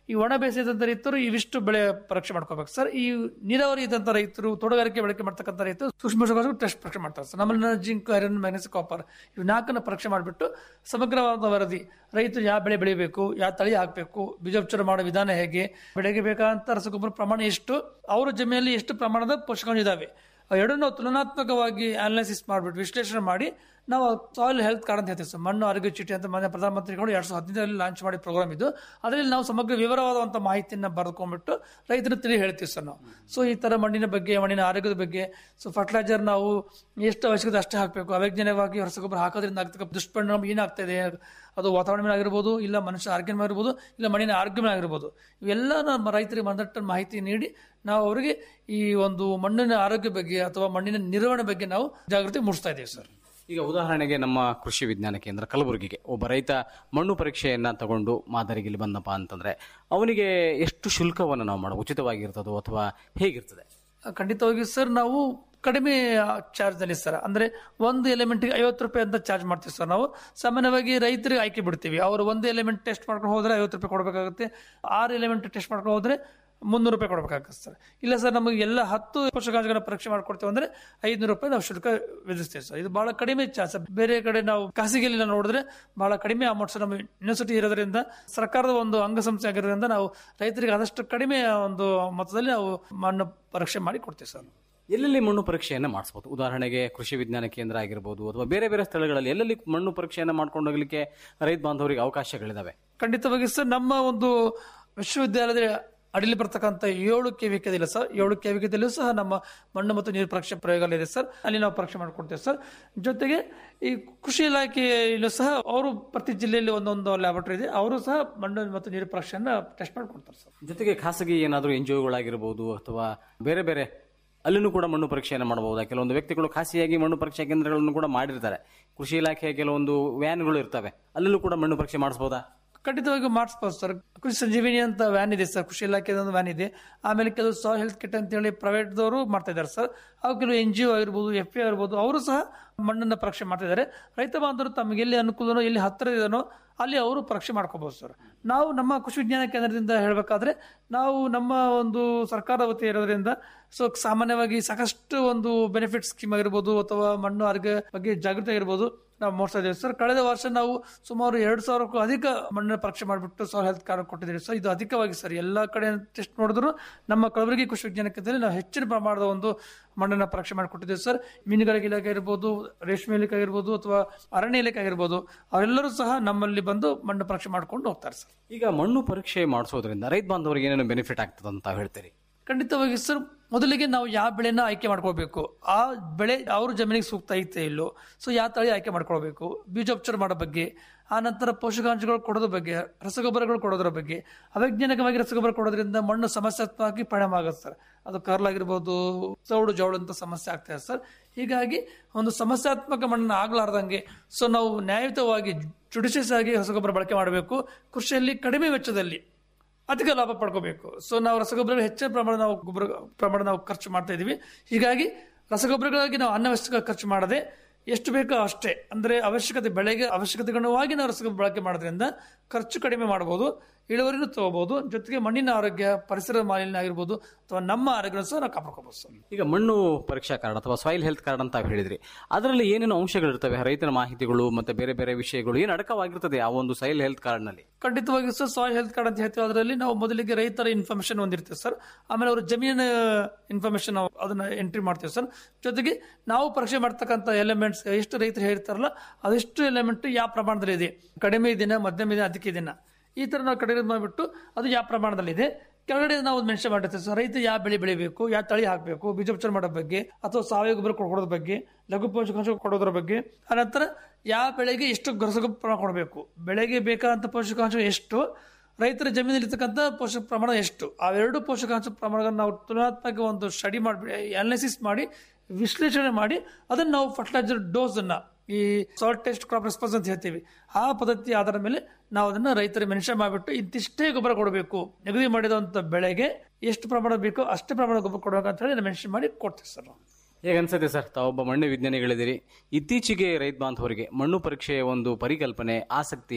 E: ಈ ಒಣ ಬೇಸಾಯ ಇದ್ದಂಥ ರೈತರು ಇವಿಷ್ಟು ಬೆಳೆ ಪರೀಕ್ಷೆ ಮಾಡ್ಕೋಬೇಕು ಸರ್ ಈ ನೀರಾವರಿ ಇದ್ದಂಥ ರೈತರು ತೋಟಗಾರಿಕೆ ಬಳಕೆ ಮಾಡ್ತಕ್ಕಂಥ ರೈತರು ಸೂಕ್ಷ್ಮ ಪೋಷಕಾಂಶಗಳು ಟೆಸ್ಟ್ ಪರೀಕ್ಷೆ ಮಾಡ್ತಾರೆ ಸರ್ ನಮ್ಮಲ್ಲಿ ಜಿಂಕ್ ಐರನ್ ಮ್ಯಾಗ್ನೆಸ್ ಕಾಪರ್ ಇವು ನಾಲ್ಕನ್ನ ಪರೀಕ್ಷೆ ಮಾಡಿಬಿಟ್ಟು ಸಮಗ್ರವಾದ ವರದಿ ರೈತರು ಯಾವ ಬೆಳೆ ಬೆಳಿಬೇಕು ಯಾವ ತಳಿ ಹಾಕಬೇಕು ಬೀಜೋಪಚಾರ ಮಾಡೋ ವಿಧಾನ ಹೇಗೆ ಬೆಳೆಗೆ ಬೇಕಾದಂಥ ರಸಗೊಬ್ಬರ ಪ್ರಮಾಣ ಎಷ್ಟು ಅವರ ಜಮೀನಲ್ಲಿ ಎಷ್ಟು ಪ್ರಮಾಣದ ಪೋಷಕಾಂಶ ಇದಾವೆ ಎರಡನ್ನೂ ನಾವು ತುಲನಾತ್ಮಕವಾಗಿ ಅನಾಲಿಸಿಸ್ ಮಾಡಿಬಿಟ್ಟು ವಿಶ್ಲೇಷಣೆ ಮಾಡಿ ನಾವು ಸಾಯಿಲ್ ಹೆಲ್ತ್ ಕಾರ್ಡ್ ಅಂತ ಹೇಳ್ತೀವಿ ಸರ್ ಮಣ್ಣು ಆರೋಗ್ಯ ಚೀಟಿ ಅಂತ ಮಾನ್ಯ ಪ್ರಧಾನಮಂತ್ರಿಗಳು ಎರಡ್ ಸಾವಿರದ ಹದಿನೈದರಲ್ಲಿ ಲಾಂಚ್ ಮಾಡಿ ಪ್ರೋಗ್ರಾಮ್ ಇದು ಅದರಲ್ಲಿ ನಾವು ಸಮಗ್ರ ವಿವರವಾದಂಥ ಮಾಹಿತಿಯನ್ನು ಬರೆದುಕೊಂಡ್ಬಿಟ್ಟು ರೈತರ ತಿಳಿ ಹೇಳ್ತೀವಿ ಸರ್ ನಾವು ಸೊ ಈ ಥರ ಮಣ್ಣಿನ ಬಗ್ಗೆ ಮಣ್ಣಿನ ಆರೋಗ್ಯದ ಬಗ್ಗೆ ಸೊ ಫರ್ಟಿಲೈಸರ್ ನಾವು ಎಷ್ಟು ಅವಶ್ಯಕತೆ ಅಷ್ಟೇ ಹಾಕಬೇಕು ಅವೈಜ್ಞಾನಿಕವಾಗಿ ರಸಗೊಬ್ಬರ ಹಾಕೋದ್ರಿಂದ ಆಗ್ತಕ್ಕ ದುಷ್ಪರಿಣಾಮ ಏನಾಗ್ತಾ ಇದೆ ಅದು ವಾತಾವರಣ ಮೇಲೆ ಆಗಿರ್ಬೋದು ಇಲ್ಲ ಮನುಷ್ಯ ಆರೋಗ್ಯ ಮೇಲೆ ಆಗಿರ್ಬೋದು ಇಲ್ಲ ಮಣ್ಣಿನ ಆರೋಗ್ಯ ಮೇಲೆ ಆಗಿರ್ಬೋದು ಇವೆಲ್ಲ ನಮ್ಮ ರೈತರಿಗೆ ಮನದಟ್ಟ ಮಾಹಿತಿ ನೀಡಿ ನಾವು ಅವರಿಗೆ ಈ ಒಂದು ಮಣ್ಣಿನ ಆರೋಗ್ಯ ಬಗ್ಗೆ ಅಥವಾ ಮಣ್ಣಿನ ನಿರ್ವಹಣೆ ಬಗ್ಗೆ ನಾವು ಜಾಗೃತಿ ಮೂಡಿಸ್ತಾ ಇದ್ದೀವಿ ಸರ್
D: ಈಗ ಉದಾಹರಣೆಗೆ ನಮ್ಮ ಕೃಷಿ ವಿಜ್ಞಾನ ಕೇಂದ್ರ ಕಲಬುರಗಿಗೆ ಒಬ್ಬ ರೈತ ಮಣ್ಣು ಪರೀಕ್ಷೆಯನ್ನ ತಗೊಂಡು ಮಾದರಿಗೆ ಇಲ್ಲಿ ಬಂದಪ್ಪ ಅಂತಂದ್ರೆ ಅವನಿಗೆ ಎಷ್ಟು ಶುಲ್ಕವನ್ನು ನಾವು ಮಾಡೋ ಉಚಿತವಾಗಿರ್ತದೋ ಅಥವಾ ಹೇಗಿರ್ತದೆ
E: ಖಂಡಿತವಾಗಿ ಸರ್ ನಾವು ಕಡಿಮೆ ಚಾರ್ಜ್ ನಲ್ಲಿ ಸರ್ ಅಂದ್ರೆ ಒಂದು ಎಲಿಮೆಂಟ್ಗೆ ಐವತ್ತು ರೂಪಾಯಿ ಅಂತ ಚಾರ್ಜ್ ಮಾಡ್ತೀವಿ ಸರ್ ನಾವು ಸಾಮಾನ್ಯವಾಗಿ ರೈತರಿಗೆ ಆಯ್ಕೆ ಬಿಡ್ತೀವಿ ಅವರು ಒಂದು ಎಲಿಮೆಂಟ್ ಟೆಸ್ಟ್ ಮಾಡ್ಕೊಂಡು ಹೋದ್ರೆ ಐವತ್ತು ರೂಪಾಯಿ ಕೊಡಬೇಕಾಗುತ್ತೆ ಆರು ಎಲಿಮೆಂಟ್ ಟೆಸ್ಟ್ ಮಾಡ್ಕೊಂಡು ಹೋದ್ರೆ ಮುನ್ನೂರು ರೂಪಾಯಿ ಕೊಡಬೇಕಾಗುತ್ತೆ ಸರ್ ಇಲ್ಲ ಸರ್ ನಮಗೆ ಎಲ್ಲ ಹತ್ತು ಪೋಷಕಾಂಶಗಳ ಪರೀಕ್ಷೆ ಮಾಡ್ಕೊಡ್ತೇವೆ ಅಂದ್ರೆ ಐದುನೂರು ರೂಪಾಯಿ ನಾವು ಶುಲ್ಕ ವಿಧಿಸ್ತೇವೆ ಸರ್ ಇದು ಬಹಳ ಕಡಿಮೆ ಚಾರ್ಜ್ ಸರ್ ಬೇರೆ ಕಡೆ ನಾವು ಖಾಸಗಿಯಲ್ಲಿ ನಾವು ನೋಡಿದ್ರೆ ಬಹಳ ಕಡಿಮೆ ಅಮೌಂಟ್ ಸರ್ ನಮ್ಮ ಯೂನಿವರ್ಸಿಟಿ ಇರೋದ್ರಿಂದ ಸರ್ಕಾರದ ಒಂದು ಅಂಗಸಂಸ್ಥೆ ಆಗಿರೋದ್ರಿಂದ ನಾವು ರೈತರಿಗೆ ಆದಷ್ಟು ಕಡಿಮೆ ಒಂದು ಮೊತ್ತದಲ್ಲಿ ನಾವು ಮಣ್ಣು ಪರೀಕ್ಷೆ ಮಾಡಿ ಕೊಡ್ತೀವಿ ಸರ್
D: ಎಲ್ಲೆಲ್ಲಿ ಮಣ್ಣು ಪರೀಕ್ಷೆಯನ್ನು ಮಾಡಿಸ್ಬೋದು ಉದಾಹರಣೆಗೆ ಕೃಷಿ ವಿಜ್ಞಾನ ಕೇಂದ್ರ ಆಗಿರ್ಬೋದು ಅಥವಾ ಬೇರೆ ಬೇರೆ ಸ್ಥಳಗಳಲ್ಲಿ ಎಲ್ಲೆಲ್ಲಿ ಮಣ್ಣು ಪರೀಕ್ಷೆಯನ್ನು ಮಾಡ್ಕೊಂಡು ಹೋಗ್ಲಿಕ್ಕೆ ರೈತ ಬಾಂಧವರಿಗೆ ಅವಕಾಶಗಳಿದಾವೆ
E: ಖಂಡಿತವಾಗಿ ಸರ್ ನಮ್ಮ ಒಂದು ವಿಶ್ವವಿದ್ಯಾಲಯದ ಅಡಿಲಿ ಬರ್ತಕ್ಕಂಥ ಏಳು ಕೆವಿಕೆದಿಲ್ಲ ಸರ್ ಏಳು ಕೆವಿಕೆದಲ್ಲೂ ಸಹ ನಮ್ಮ ಮಣ್ಣು ಮತ್ತು ನೀರು ಪರೀಕ್ಷೆ ಪ್ರಯೋಗಾಲಯ ಇದೆ ಸರ್ ಅಲ್ಲಿ ನಾವು ಪರೀಕ್ಷೆ ಮಾಡ್ಕೊಡ್ತೇವೆ ಸರ್ ಜೊತೆಗೆ ಈ ಕೃಷಿ ಇಲಾಖೆಯಲ್ಲೂ ಸಹ ಅವರು ಪ್ರತಿ ಜಿಲ್ಲೆಯಲ್ಲಿ ಒಂದೊಂದು ಲ್ಯಾಬೊರೇಟರಿ ಇದೆ ಅವರು ಸಹ ಮಣ್ಣು ಮತ್ತು ನೀರು ಪರೀಕ್ಷೆಯನ್ನು ಟೆಸ್ಟ್ ಮಾಡ್ಕೊಡ್ತಾರೆ ಸರ್
D: ಜೊತೆಗೆ ಖಾಸಗಿ ಏನಾದರೂ ಎನ್ ಜಿ ಒಗಳಾಗಿರ್ಬೋದು ಅಥವಾ ಬೇರೆ ಬೇರೆ ಅಲ್ಲಿನೂ ಕೂಡ ಮಣ್ಣು ಪರೀಕ್ಷೆಯನ್ನು ಮಾಡಬಹುದಾ ಕೆಲವೊಂದು ವ್ಯಕ್ತಿಗಳು ಖಾಸಗಿಯಾಗಿ ಮಣ್ಣು ಪರೀಕ್ಷಾ ಕೇಂದ್ರಗಳನ್ನು ಕೂಡ ಮಾಡಿರ್ತಾರೆ ಕೃಷಿ ಇಲಾಖೆಯ ಕೆಲವೊಂದು ವ್ಯಾನ್ಗಳು ಇರ್ತವೆ ಅಲ್ಲೂ ಕೂಡ ಮಣ್ಣು ಪರೀಕ್ಷೆ ಮಾಡಿಸಬಹುದಾ
E: ಖಂಡಿತವಾಗಿ ಮಾಡಿಸ್ಬೋದು ಸರ್ ಕೃಷಿ ಸಂಜೀವಿನಿ ಅಂತ ವ್ಯಾನ್ ಇದೆ ಸರ್ ಕೃಷಿ ಇಲಾಖೆದ ಒಂದು ವ್ಯಾನ್ ಇದೆ ಆಮೇಲೆ ಕೆಲವು ಸಾಯಿಲ್ ಹೆಲ್ತ್ ಕಿಟ್ ಅಂತ ಹೇಳಿ ಪ್ರೈವೇಟ್ದವರು ಮಾಡ್ತಾ ಇದ್ದಾರೆ ಸರ್ ಅವು ಕೆಲವು ಎನ್ ಜಿ ಒ ಆಗಿರ್ಬೋದು ಎಫ್ ಪಿ ಆಗಿರ್ಬೋದು ಅವರು ಸಹ ಮಣ್ಣನ್ನು ಪರೀಕ್ಷೆ ಮಾಡ್ತಾ ಇದ್ದಾರೆ ರೈತ ಬಾಂಧವರು ತಮಗೆ ಎಲ್ಲಿ ಅನುಕೂಲನೋ ಎಲ್ಲಿ ಹತ್ತಿರ ಇದನೋ ಅಲ್ಲಿ ಅವರು ಪರೀಕ್ಷೆ ಮಾಡ್ಕೋಬಹುದು ಸರ್ ನಾವು ನಮ್ಮ ಕೃಷಿ ವಿಜ್ಞಾನ ಕೇಂದ್ರದಿಂದ ಹೇಳಬೇಕಾದ್ರೆ ನಾವು ನಮ್ಮ ಒಂದು ಸರ್ಕಾರದ ವತಿ ಇರೋದ್ರಿಂದ ಸೊ ಸಾಮಾನ್ಯವಾಗಿ ಸಾಕಷ್ಟು ಒಂದು ಬೆನಿಫಿಟ್ ಸ್ಕೀಮ್ ಆಗಿರ್ಬೋದು ಅಥವಾ ಮಣ್ಣು ಆರೋಗ್ಯ ಬಗ್ಗೆ ಜಾಗೃತಿ ಆಗಿರ್ಬೋದು ನಾವು ಮೂಡಿಸ್ತಾ ಇದ್ದೇವೆ ಸರ್ ಕಳೆದ ವರ್ಷ ನಾವು ಸುಮಾರು ಎರಡು ಸಾವಿರಕ್ಕೂ ಅಧಿಕ ಮಣ್ಣಿನ ಪರೀಕ್ಷೆ ಮಾಡಿಬಿಟ್ಟು ಸಾಯಿಲ್ ಹೆಲ್ತ್ ಕಾರ್ಡ್ ಕೊಟ್ಟಿದ್ದೀವಿ ಸರ್ ಇದು ಅಧಿಕವಾಗಿ ಸರ್ ಎಲ್ಲ ಕಡೆ ಟೆಸ್ಟ್ ನೋಡಿದ್ರು ನಮ್ಮ ಕಲಬುರಗಿ ಕೃಷಿ ವಿಜ್ಞಾನ ಕೇಂದ್ರದಲ್ಲಿ ನಾವು ಹೆಚ್ಚಿನ ಪ್ರಮಾಣದ ಒಂದು ಮಣ್ಣನ್ನ ಪರೀಕ್ಷೆ ಮಾಡಿಕೊಟ್ಟಿದ್ದೇವೆ ಸರ್ ಮೀನುಗಾರಿಕೆ ಇಲಾಖೆ ಇರ್ಬೋದು ರೇಷ್ಮೆ ಇಲಾಖೆ ಆಗಿರ್ಬೋದು ಅಥವಾ ಅರಣ್ಯ ಇಲಾಖೆ ಆಗಿರ್ಬೋದು ಅವರೆಲ್ಲರೂ ಸಹ ನಮ್ಮಲ್ಲಿ ಬಂದು ಮಣ್ಣು ಪರೀಕ್ಷೆ ಮಾಡ್ಕೊಂಡು ಹೋಗ್ತಾರೆ ಸರ್
D: ಈಗ ಮಣ್ಣು ಪರೀಕ್ಷೆ ಮಾಡಿಸೋದ್ರಿಂದ ರೈತ ಬಾಂಧವರಿಗೆ ಏನೇನು ಬೆನಿಫಿಟ್ ಆಗ್ತದೆ ಅಂತ ಹೇಳ್ತೀರಿ
E: ಖಂಡಿತವಾಗಿ ಸರ್ ಮೊದಲಿಗೆ ನಾವು ಯಾವ ಬೆಳೆನ ಆಯ್ಕೆ ಮಾಡ್ಕೋಬೇಕು ಆ ಬೆಳೆ ಅವ್ರ ಜಮೀನಿಗೆ ಸೂಕ್ತ ಐತೆ ಇಲ್ಲೋ ಸೊ ಯಾವ ತಳಿ ಆಯ್ಕೆ ಮಾಡ್ಕೊಳ್ಬೇಕು ಬೀಜೋಪಚಾರ ಮಾಡೋ ಬಗ್ಗೆ ಆ ನಂತರ ಪೋಷಕಾಂಶಗಳು ಕೊಡೋದ್ರ ಬಗ್ಗೆ ರಸಗೊಬ್ಬರಗಳು ಕೊಡೋದ್ರ ಬಗ್ಗೆ ಅವೈಜ್ಞಾನಿಕವಾಗಿ ರಸಗೊಬ್ಬರ ಕೊಡೋದ್ರಿಂದ ಮಣ್ಣು ಸಮಸ್ಯಾತ್ಮಕವಾಗಿ ಪರಿಣಾಮ ಆಗುತ್ತೆ ಸರ್ ಅದು ಕರ್ಲಾಗಿರ್ಬೋದು ಚೌಡು ಜೌಳು ಅಂತ ಸಮಸ್ಯೆ ಆಗ್ತದೆ ಸರ್ ಹೀಗಾಗಿ ಒಂದು ಸಮಸ್ಯಾತ್ಮಕ ಮಣ್ಣನ್ನು ಆಗ್ಲಾರ್ದಂಗೆ ಸೊ ನಾವು ನ್ಯಾಯಯುತವಾಗಿ ಜುಡಿಷಿಯಸ್ ಆಗಿ ರಸಗೊಬ್ಬರ ಬಳಕೆ ಮಾಡಬೇಕು ಕೃಷಿಯಲ್ಲಿ ಕಡಿಮೆ ವೆಚ್ಚದಲ್ಲಿ ಅಧಿಕ ಲಾಭ ಪಡ್ಕೋಬೇಕು ಸೊ ನಾವು ರಸಗೊಬ್ಬರ ಹೆಚ್ಚಿನ ಪ್ರಮಾಣ ನಾವು ಗೊಬ್ಬರ ಪ್ರಮಾಣ ನಾವು ಖರ್ಚು ಮಾಡ್ತಾ ಇದೀವಿ ಹೀಗಾಗಿ ರಸಗೊಬ್ಬರಗಳಾಗಿ ನಾವು ಅನವಶ್ಯಕ ಖರ್ಚು ಮಾಡದೆ ಎಷ್ಟು ಬೇಕೋ ಅಷ್ಟೇ ಅಂದ್ರೆ ಅವಶ್ಯಕತೆ ಬೆಳೆಗೆ ಅವಶ್ಯಕತೆಗನುವಾಗಿ ನಾವು ರಸಗೊಬ್ಬರ ಬಳಕೆ ಮಾಡೋದ್ರಿಂದ ಖರ್ಚು ಕಡಿಮೆ ಮಾಡಬಹುದು ಇಳುವರಿನೂ ತಗೋಬಹುದು ಜೊತೆಗೆ ಮಣ್ಣಿನ ಆರೋಗ್ಯ ಪರಿಸರ ಮಾಲಿನ್ಯ ಆಗಿರ್ಬೋದು ಅಥವಾ ನಮ್ಮ ಆರೋಗ್ಯ ಸಹ ನಾವು ಕಾಪಾಡ್ಕೋಬಹುದು ಸರ್
D: ಈಗ ಮಣ್ಣು ಪರೀಕ್ಷಾ ಕಾರ್ಡ್ ಅಥವಾ ಸಾಯಿಲ್ ಹೆಲ್ತ್ ಕಾರ್ಡ್ ಅಂತ ಹೇಳಿದ್ರಿ ಅದರಲ್ಲಿ ಏನೇನು ಅಂಶಗಳಿರ್ತವೆ ರೈತರ ಮಾಹಿತಿಗಳು ಮತ್ತೆ ಬೇರೆ ಬೇರೆ ವಿಷಯಗಳು ಏನು ಅಡಕವಾಗಿರ್ತದೆ ಆ ಒಂದು ಸಾಯಿಲ್ ಹೆಲ್ತ್ ಕಾರ್ಡ್ ನಲ್ಲಿ
E: ಖಂಡಿತವಾಗಿ ಸರ್ ಸಾಯಿಲ್ ಹೆಲ್ತ್ ಕಾರ್ಡ್ ಅಂತ ಹೇಳ್ತೀವಿ ಅದರಲ್ಲಿ ನಾವು ಮೊದಲಿಗೆ ರೈತರ ಇನ್ಫಾರ್ಮೇಶನ್ ಹೊಂದಿರ್ತೀವಿ ಸರ್ ಆಮೇಲೆ ಅವ್ರ ಜಮೀನಿನ ಇನ್ಫಾರ್ಮೇಶನ್ ನಾವು ಅದನ್ನ ಎಂಟ್ರಿ ಮಾಡ್ತೀವಿ ಸರ್ ಜೊತೆಗೆ ನಾವು ಪರೀಕ್ಷೆ ಮಾಡ್ತಕ್ಕಂಥ ಎಲಿಮೆಂಟ್ಸ್ ಎಷ್ಟು ರೈತರು ಹೇಳ್ತಾರಲ್ಲ ಅದೆಷ್ಟು ಎಲಿಮೆಂಟ್ ಯಾವ ಪ್ರಮಾಣದಲ್ಲಿ ಇದೆ ಕಡಿಮೆ ದಿನ ಮಧ್ಯಮ ದಿನ ಅಧಿಕ ದಿನ ಈ ತರ ನಾವು ಕಡಿಮೆ ಮಾಡಿಬಿಟ್ಟು ಅದು ಯಾವ ಪ್ರಮಾಣದಲ್ಲಿದೆ ಕೆಳಗಡೆ ನಾವು ಮೆನ್ಷನ್ ಮಾಡಿರ್ತೀವಿ ಸರ್ ರೈತ ಯಾವ ಬೆಳೆ ಬೆಳಿಬೇಕು ಯಾವ ತಳಿ ಹಾಕಬೇಕು ಬೀಜೋಪಚಾರ ಮಾಡೋ ಬಗ್ಗೆ ಅಥವಾ ಸಾವಯವ ಗೊಬ್ಬರ ಕೊಡೋದ್ರ ಬಗ್ಗೆ ಲಘು ಪೋಷಕಾಂಶ ಕೊಡೋದ್ರ ಬಗ್ಗೆ ಅನಂತರ ಯಾವ ಬೆಳೆಗೆ ಎಷ್ಟು ರಸಗೊಬ್ಬರ ಪ್ರಮಾಣ ಕೊಡಬೇಕು ಬೆಳೆಗೆ ಬೇಕಾದಂಥ ಪೋಷಕಾಂಶ ಎಷ್ಟು ರೈತರ ಜಮೀನಲ್ಲಿರ್ತಕ್ಕಂಥ ಪೋಷಕ ಪ್ರಮಾಣ ಎಷ್ಟು ಅವೆರಡು ಪೋಷಕಾಂಶ ಪ್ರಮಾಣಗಳನ್ನು ನಾವು ತುಲನಾತ್ಮಕ ಒಂದು ಸ್ಟಡಿ ಮಾಡಿ ಅನಾಲಿಸಿಸ್ ಮಾಡಿ ವಿಶ್ಲೇಷಣೆ ಮಾಡಿ ಅದನ್ನು ನಾವು ಫರ್ಟಿಲೈಸರ್ ಡೋಸ್ ಅನ್ನ ಈ ಸಾಲ್ಟ್ ಟೆಸ್ಟ್ ಕ್ರಾಪ್ ರೆಸ್ಪಾನ್ಸ್ ಅಂತ ಹೇಳ್ತೀವಿ ಆ ಪದ್ಧತಿ ಆಧಾರದ ಮೇಲೆ ನಾವು ಅದನ್ನ ರೈತರಿಗೆ ಮೆನ್ಷನ್ ಮಾಡಿಬಿಟ್ಟು ಇಂತಿಷ್ಟೇ ಗೊಬ್ಬರ ಕೊಡಬೇಕು ನಿಗದಿ ಮಾಡಿದಂಥ ಬೆಳೆಗೆ ಎಷ್ಟು ಪ್ರಮಾಣ ಬೇಕೋ ಅಷ್ಟೇ ಪ್ರಮಾಣ ಗೊಬ್ಬರ ಕೊಡಬೇಕು ಅಂತ ಹೇಳಿ ಮೆನ್ಷನ್ ಮಾಡಿ ಕೊಡ್ತೀವಿ ಸರ್ ನಾವು
D: ಹೇಗೆ ಅನ್ಸುತ್ತೆ ಸರ್ ತಾವೊಬ್ಬ ಮಣ್ಣು ವಿಜ್ಞಾನಿಗಳಿದ್ದೀರಿ ಇತ್ತೀಚೆಗೆ ರೈತ ಬಾಂಧವರಿಗೆ ಮಣ್ಣು ಪರೀಕ್ಷೆಯ ಒಂದು ಪರಿಕಲ್ಪನೆ ಆಸಕ್ತಿ